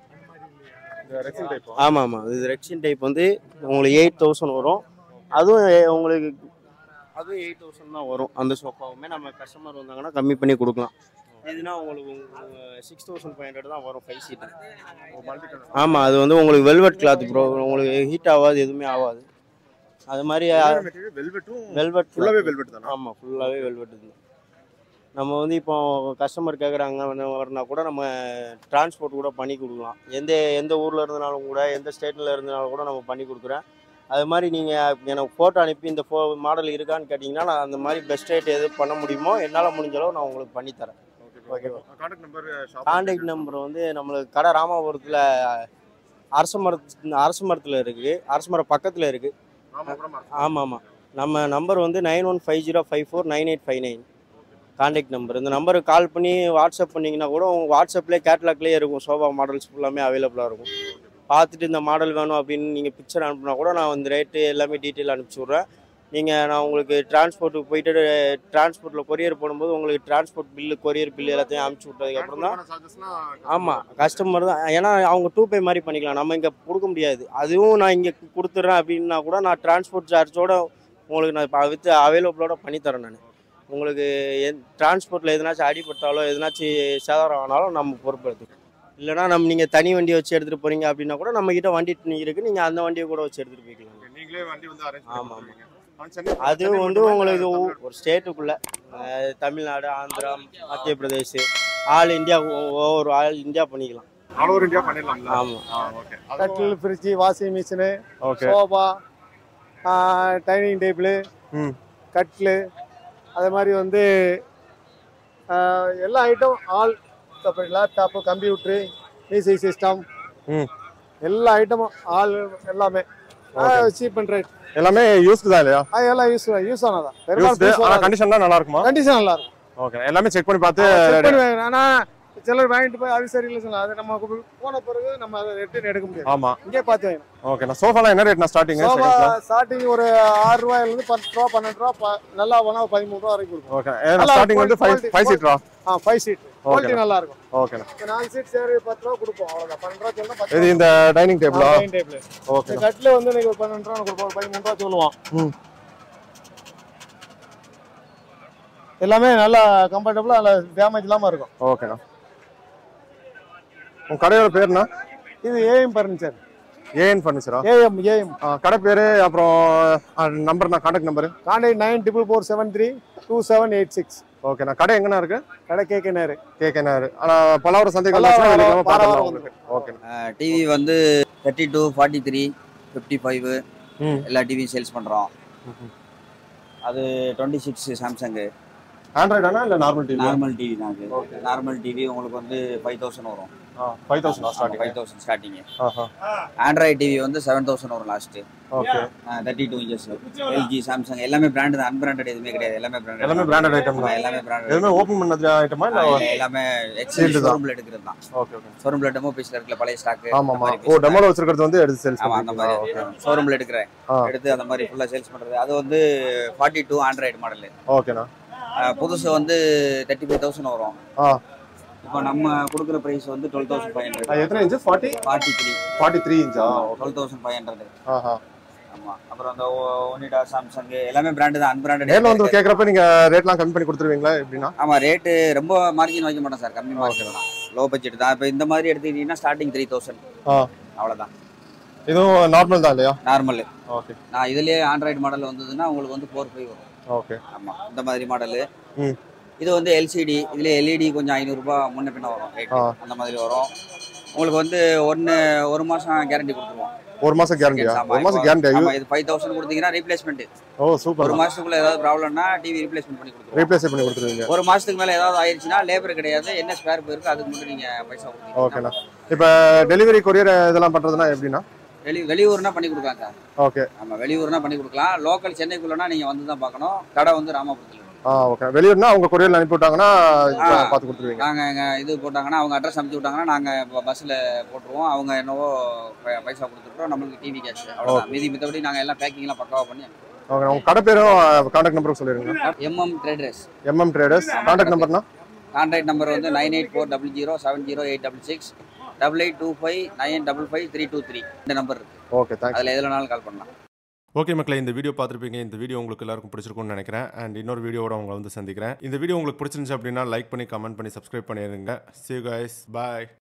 Speaker 3: ரெக்ஸின் டைப்
Speaker 4: ஆமாம் ஆமாம் இது ரெக்ஷன் டைப் வந்து உங்களுக்கு எயிட் தௌசண்ட் வரும் அதுவும் எ- உங்களுக்கு அதுவும் எயிட் தௌசண்ட் தான் வரும் அந்த சோஃபாவுமே நம்ம கஸ்டமர் வந்தாங்கன்னா கம்மி பண்ணி கொடுக்கலாம் இதுனா உங்களுக்கு சிக்ஸ் தௌசண்ட் ஃபைவ் ஹண்ட்ரட் தான் வரும் ஃபைவ் சீட்டு ஆமாம் அது வந்து உங்களுக்கு வெல்வெட் கிளாத் ப்ரோ உங்களுக்கு ஹீட் ஆகாது எதுவுமே ஆகாது அது மாதிரி
Speaker 3: வெல்வெட்டும்
Speaker 4: வெல்வெட்
Speaker 3: ஃபுல்லாவே வெல்வெட் தானா
Speaker 4: ஆமாம் ஃபுல்லாகவே வெல்வெட் இது நம்ம வந்து இப்போ கஸ்டமர் கேட்குறாங்க வரனா கூட நம்ம டிரான்ஸ்போர்ட் கூட பண்ணி கொடுக்கலாம் எந்த எந்த ஊரில் இருந்தனாலும் கூட எந்த ஸ்டேட்டில் இருந்தனாலும் கூட நம்ம பண்ணி கொடுக்குறேன் அது மாதிரி நீங்கள் எனக்கு ஃபோட்டோ அனுப்பி இந்த ஃபோ மாடல் இருக்கான்னு கேட்டிங்கன்னா நான் அந்த மாதிரி பெஸ்ட் ரேட் எது பண்ண முடியுமோ என்னால் முடிஞ்ச அளவு நான் உங்களுக்கு பண்ணி தரேன்
Speaker 3: ஓகேவா கான்டாக்ட் நம்பர்
Speaker 4: கான்டாக்ட் நம்பர் வந்து நம்மளுக்கு கடை ராமாபுரத்தில் அரச மரத்து அரச மரத்தில் இருக்குது அரச மரம் பக்கத்தில் இருக்குது ஆமாம் ஆமாம் நம்ம நம்பர் வந்து nine one five zero five four nine eight five nine contact number இந்த நம்பருக்கு கால் பண்ணி வாட்ஸ்அப் பண்ணிங்கன்னா கூட உங்கள் வாட்ஸ்அப்லேயே கேட்லாக்லேயே இருக்கும் சோஃபா மாடல்ஸ் ஃபுல்லாமே அவைலபிளாக இருக்கும் பார்த்துட்டு இந்த மாடல் வேணும் அப்படின்னு நீங்கள் பிக்சர் அனுப்புனா கூட நான் வந்து ரேட்டு எல்லாமே டீட்டெயில் அனுப்பிச்சி விட்றேன் நீங்கள் நான் உங்களுக்கு டிரான்ஸ்போர்ட்டுக்கு போயிட்டு டிரான்ஸ்போர்ட்டில் கொரியர் போடும்போது உங்களுக்கு டிரான்ஸ்போர்ட் பில்லு கொரியர் பில்லு எல்லாத்தையும் அனுப்பிச்சி விட்டதுக்கப்புறம் தான் ஆமாம் கஸ்டமர் தான் ஏன்னா அவங்க டூ பே மாதிரி பண்ணிக்கலாம் நம்ம இங்கே கொடுக்க முடியாது அதுவும் நான் இங்கே கொடுத்துட்றேன் அப்படின்னா கூட நான் டிரான்ஸ்போர்ட் சார்ஜோட உங்களுக்கு நான் இப்போ வித் அவைலபிளோட பண்ணித்தரேன் நான் உங்களுக்கு என் டிரான்ஸ்போர்ட்டில் எதனாச்சும் அடிபட்டாலோ எதனாச்சும் சேதாரம் ஆனாலும் நம்ம பொறுப்பெடுத்துக்கணும் இல்லைனா நம்ம நீங்கள் தனி வண்டி வச்சு எடுத்துகிட்டு போகிறீங்க அப்படின்னா கூட நம்மக்கிட்ட வண்டி இருக்குது நீங்கள் அந்த வண்டியை கூட வச்சு எடுத்துகிட்டு போய்க்கலாம்
Speaker 3: நீங்களே வண்டி வந்து அரேஞ்ச்
Speaker 4: ஆமா,
Speaker 3: பண்ணுவீங்க
Speaker 4: அது வந்து உங்களுக்கு ஒ- ஒரு ஸ்டேட்டுக்குள்ளே தமிழ்நாடு ஆந்திரா மத்திய பிரதேஷ் ஆல் இந்தியா ஒவ்வொரு ஆல் இந்தியா பண்ணிக்கலாம்
Speaker 3: ஆல் ஓவர் இந்தியா பண்ணிடலாம்ல
Speaker 4: ஆமாம்
Speaker 3: ஓகே
Speaker 8: கட்டில் fridge washing machine
Speaker 3: okay
Speaker 8: sofa dining table
Speaker 3: ம்.
Speaker 8: கட்டில் அதே மாதிரி வந்து ஆஹ், எல்லா ஐட்டம் ஆல் அப்புறம் லேப்டாப்பு கம்ப்யூட்ரு மியூசிக் சிஸ்டம்
Speaker 3: ம்.
Speaker 8: எல்லா ஐட்டமும் ஆல் எல்லாமே சீப் அண்ட் ரேட்
Speaker 3: எல்லாமே யூஸ்டு தான் இல்லையா
Speaker 8: அது எல்லாம் யூஸ் யூஸ் ஆனதா
Speaker 3: யூஸ்டு ஆனா
Speaker 8: பெரும்பாலும்
Speaker 3: கண்டிஷன் தான் நல்லா இருக்குமா
Speaker 8: கண்டிஷன் நல்லா இருக்கும்
Speaker 3: ஓகே எல்லாமே செக் பண்ணி பார்த்து
Speaker 8: செக் பண்ணி வாங்கணும். ஆனா சிலர் வாங்கிட்டு போய் அது சரியில்லை சொல்லலாம் அது நம்ம போன பிறகு நம்ம அதை ரிட்டர்ன் எடுக்க முடியாது
Speaker 3: ஆமா
Speaker 8: இங்கே பார்த்து வாங்கணும்
Speaker 3: ஓகே நான் சோஃபாலாம் என்ன ரேட் நான் ஸ்டார்டிங்
Speaker 8: சோஃபா ஸ்டார்டிங் ஒரு ஆறு ரூபாயில இருந்து பத்து ரூபா பன்னெண்டு ரூபா ப- நல்லா போனா ஒரு பதிமூணு ரூபா வரைக்கும் கொடுக்கும்
Speaker 3: ஓகே
Speaker 8: நல்லா
Speaker 3: ஸ்டார்டிங் வந்து ஃபைவ்
Speaker 8: quality-
Speaker 3: ஃபைவ் சீட்டரா
Speaker 8: ஆ ஃபைவ் சீட் குவாலிட்டி
Speaker 3: ஓகே
Speaker 8: நல்லா இருக்கும்
Speaker 3: ஓகேண்ணா
Speaker 8: இப்போ நாலு சீட் சரி பத்து ரூபா கொடுப்போம் அவ்வளோதான் பன்னெண்டு ரூபா சொல்லணும் பத்து
Speaker 3: இது இந்த டைனிங் டேபிளா
Speaker 8: டேபிள்
Speaker 3: ஓகே
Speaker 8: இந்த கட்டில் வந்து இன்னைக்கு ஒரு பன்னெண்டு ரூபா கொடுப்போம் ஒரு பதிமூணு ரூபா சொல்லுவோம்
Speaker 3: ம்.
Speaker 8: எல்லாமே நல்லா கம்ஃபர்டபுளாக நல்லா டேமேஜ் இல்லாமல் இருக்கும்
Speaker 3: ஓகேண்ணா உங்க கடையோட பேருண்ணா
Speaker 8: இது ஏஎம் ஃபர்னிச்சர்
Speaker 3: ஏஎன் ஃபர்னிச்சரா
Speaker 8: ஏஎம் ஏஎம்
Speaker 3: கடை பேரு அப்புறம் நம்பர்ண்ணா contact number
Speaker 8: contact nine triple four seven three two seven eight six
Speaker 3: ஓகேண்ணா கடை எங்கண்ணா இருக்கு
Speaker 8: கடை கேட்க நேரு
Speaker 3: கேகேனாரு ஆனா பல்லாவரம் சந்தைக்கு
Speaker 8: பல்லாவரம்,
Speaker 3: வந்துச்சுன்னா வெள்ளிக்கிழமை
Speaker 8: பாரவாரம்
Speaker 3: பார்க்கலாம்
Speaker 8: வந்துருக்கு.
Speaker 3: ஓகேண்ணா
Speaker 9: டிவி வந்து thirty two forty three fifty five
Speaker 3: ம்.
Speaker 9: எல்லா டிவியும் சேல்ஸ் பண்ணுறோம் அது டுவெண்ட்டி சிக்ஸ் சாம்சங்கு
Speaker 3: ஆண்ட்ராய்டானா இல்ல நார்மல் டிவி
Speaker 9: நார்மல் டிவி தான் அது நார்மல் டிவி உங்களுக்கு வந்து ஃபைவ் தௌசண்ட் வரும்
Speaker 3: five thousand starting
Speaker 9: five thousand starting
Speaker 3: ஆஹா
Speaker 9: ஆண்ட்ராய்ட் டிவி வந்து செவன் தௌசண்ட் வரும் last
Speaker 3: okay
Speaker 9: thirty two inches LG Samsung எல்லாமே பிராண்டு தான் அன்பிராண்டட் எதுவுமே கிடையாது எல்லாமே பிராண்டட்
Speaker 3: எல்லாமே பிராண்டட் ஐட்டம் தான்
Speaker 9: எல்லாமே பிராண்டட்
Speaker 3: எதுவுமே ஓபன் பண்ணது ஐட்டமா இல்ல
Speaker 9: எல்லாமே
Speaker 3: Sealed
Speaker 9: எக்ஸ்சேஞ்ச்
Speaker 3: தான்.
Speaker 9: ஷோரூம்ல எடுக்கிறது தான்
Speaker 3: ஓகே ஓகே
Speaker 9: ஷோரூம்ல டெமோ பீஸ்ல இருக்கிற பழைய ஸ்டாக்
Speaker 3: ஆமா ஆமா ஓ டெமோல வச்சிருக்கிறது வந்து எடுத்து சேல்ஸ்
Speaker 9: ஆமா அந்த
Speaker 3: பண்ணுவீங்களா
Speaker 9: மாதிரி
Speaker 3: ஓகே
Speaker 9: ஷோரூம்ல எடுக்கிறேன்
Speaker 3: ஆ.
Speaker 9: எடுத்து அந்த மாதிரி ஃபுல்லா சேல்ஸ் பண்றது அது வந்து ஃபார்ட்டி டூ ஆண்ட்ராய்டு மாடல்
Speaker 3: ஓகேண்ணா
Speaker 9: புதுசு வந்து தேர்ட்டி ஃபைவ் தௌசண்ட் வரும்
Speaker 3: ஆ
Speaker 9: இப்போ நம்ம கொடுக்குற பிரைஸ் வந்து டுவெல் தௌசண்ட் ஃபைவ் ஹண்ட்ரட்
Speaker 3: அது எத்தனை inch forty
Speaker 9: forty three
Speaker 3: forty three இன்ச்சா
Speaker 9: டுவெல் தௌசண்ட் ஃபைவ் ஹண்ட்ரட்
Speaker 3: ஆஹா
Speaker 9: ஆமா அப்புறம் அந்த ஒனிடா சாம்சங் எல்லாமே பிராண்டு தான்
Speaker 3: நேர்ல வந்து
Speaker 9: அன்பிராண்டட்
Speaker 3: கேக்குறப்ப நீங்க ரேட்லாம் கம்மி பண்ணி கொடுத்துருவீங்களா எப்படின்னா
Speaker 9: ஆமா ரேட்டு ரொம்ப மார்ஜின் வைக்க மாட்டோம் சார் கம்மி மார்ஜின் தான் லோ பட்ஜெட் தான் இப்போ இந்த மாதிரி எடுத்துக்கிட்டீங்கன்னா ஸ்டார்டிங் த்ரீ தௌசண்ட்
Speaker 3: ஆ.
Speaker 9: அவ்வளோதான்
Speaker 3: இதுவும் நார்மல் தான் இல்லையா
Speaker 9: நார்மல்
Speaker 3: ஓகே
Speaker 9: நான் இதுலயே ஆண்ட்ராய்டு மாடல் வந்ததுன்னா உங்களுக்கு வந்து ஃபோர் ஃபைவ் வரும்
Speaker 3: ஓகே
Speaker 9: ஆமா இந்த மாதிரி மாடலு
Speaker 3: ம்.
Speaker 9: இது வந்து எல்சிடி இதுல எல்இடி கொஞ்சம் ஐநூறுரூபா முன்ன பின்ன வரும் rate.
Speaker 3: ஆ.
Speaker 9: அந்த மாதிரி வரும் உங்களுக்கு வந்து ஒன்று ஒரு மாசம் கேரண்டி கொடுத்துருவோம்
Speaker 3: ஒரு மாசம் கேரண்டியா
Speaker 9: ஆமா,
Speaker 3: ஒரு மாசம்
Speaker 9: இப்போ-
Speaker 3: கேரண்டியா
Speaker 9: ஆமா இது ஃபைவ் தௌசண்ட் கொடுத்தீங்கன்னா ரீப்ளேஸ்மெண்ட்
Speaker 3: ஓ
Speaker 9: ஒரு
Speaker 3: சூப்பர்
Speaker 9: மாசத்துக்குள்ள ஏதாவது ப்ராப்ளம்னா டிவி ரீப்ளேஸ்மெண்ட் பண்ணி கொடுத்துருவோம்
Speaker 3: ரீப்ளேஸ் பண்ணி கொடுத்துருவீங்க
Speaker 9: ஒரு மாசத்துக்கு மேல ஏதாவது ஆயிடுச்சுன்னா லேபர் கிடையாது என்ன ஸ்பேர் போயிருக்கு அதுக்கு மட்டும் நீங்க பைசா கொடுத்தீங்கன்னா
Speaker 3: ஓகேண்ணா இப்போ டெலிவரி கொரியர் இதெல்லாம் பண்றதுனா எப்படின்னா
Speaker 9: வெளி வெளியூர்னா பண்ணி கொடுக்கலாம் சார்
Speaker 3: ஓகே
Speaker 9: ஆமா வெளியூர்னா பண்ணி கொடுக்கலாம் லோக்கல் சென்னைக்குள்ளனா நீங்க வந்து தான் பார்க்கணும் கடை வந்து ராமபுரத்தில் இருக்கு.
Speaker 3: ஆ ஓகே வெளியூர்னா அவங்க கொரியர்ல அனுப்பி விட்டாங்கன்னா
Speaker 9: ஆ.
Speaker 3: பார்த்து கொடுத்துருவீங்க
Speaker 9: நாங்க எங்க இது போட்டாங்கன்னா அவங்க அட்ரஸ் அனுப்பிச்சு விட்டாங்கன்னா நாங்க ப- பஸ்ல போட்டுருவோம் அவங்க என்னவோ ப- பைசா கொடுத்துட்டோம் நம்மளுக்கு டிவி கேஷ் அவ்வளவுதான் மீதி மித்தபடி நாங்க எல்லாம் பேக்கிங் எல்லாம் பக்காவா பண்ணி
Speaker 3: ஓகே உங்க கடை பேரும் கான்டாக்ட் நம்பரும் சொல்லிருங்க
Speaker 9: MM traders
Speaker 3: MM traders contact நம்பர்னா
Speaker 9: கான்டாக்ட் நம்பர் வந்து nine eight four double zero seven zero eight double six double eight two five nine double five three two three இந்த நம்பர் இருக்கு
Speaker 3: ஓகே தேங்க்ஸ்
Speaker 9: அதுல எதுலனாலும் கால் பண்ணலாம்
Speaker 1: okay மக்களே இந்த video பார்த்துருப்பீங்க இந்த வீடியோ உங்களுக்கு எல்லாருக்கும் பிடிச்சிருக்கும்னு நினைக்கிறேன் அண்ட் இன்னொரு வீடியோவோட உங்களை வந்து சந்திக்கிறேன் இந்த வீடியோ உங்களுக்கு பிடிச்சிருந்துச்சு அப்படின்னா லைக் பண்ணி கமெண்ட் பண்ணி சப்ஸ்கிரைப் பண்ணிடுங்க see you guys bye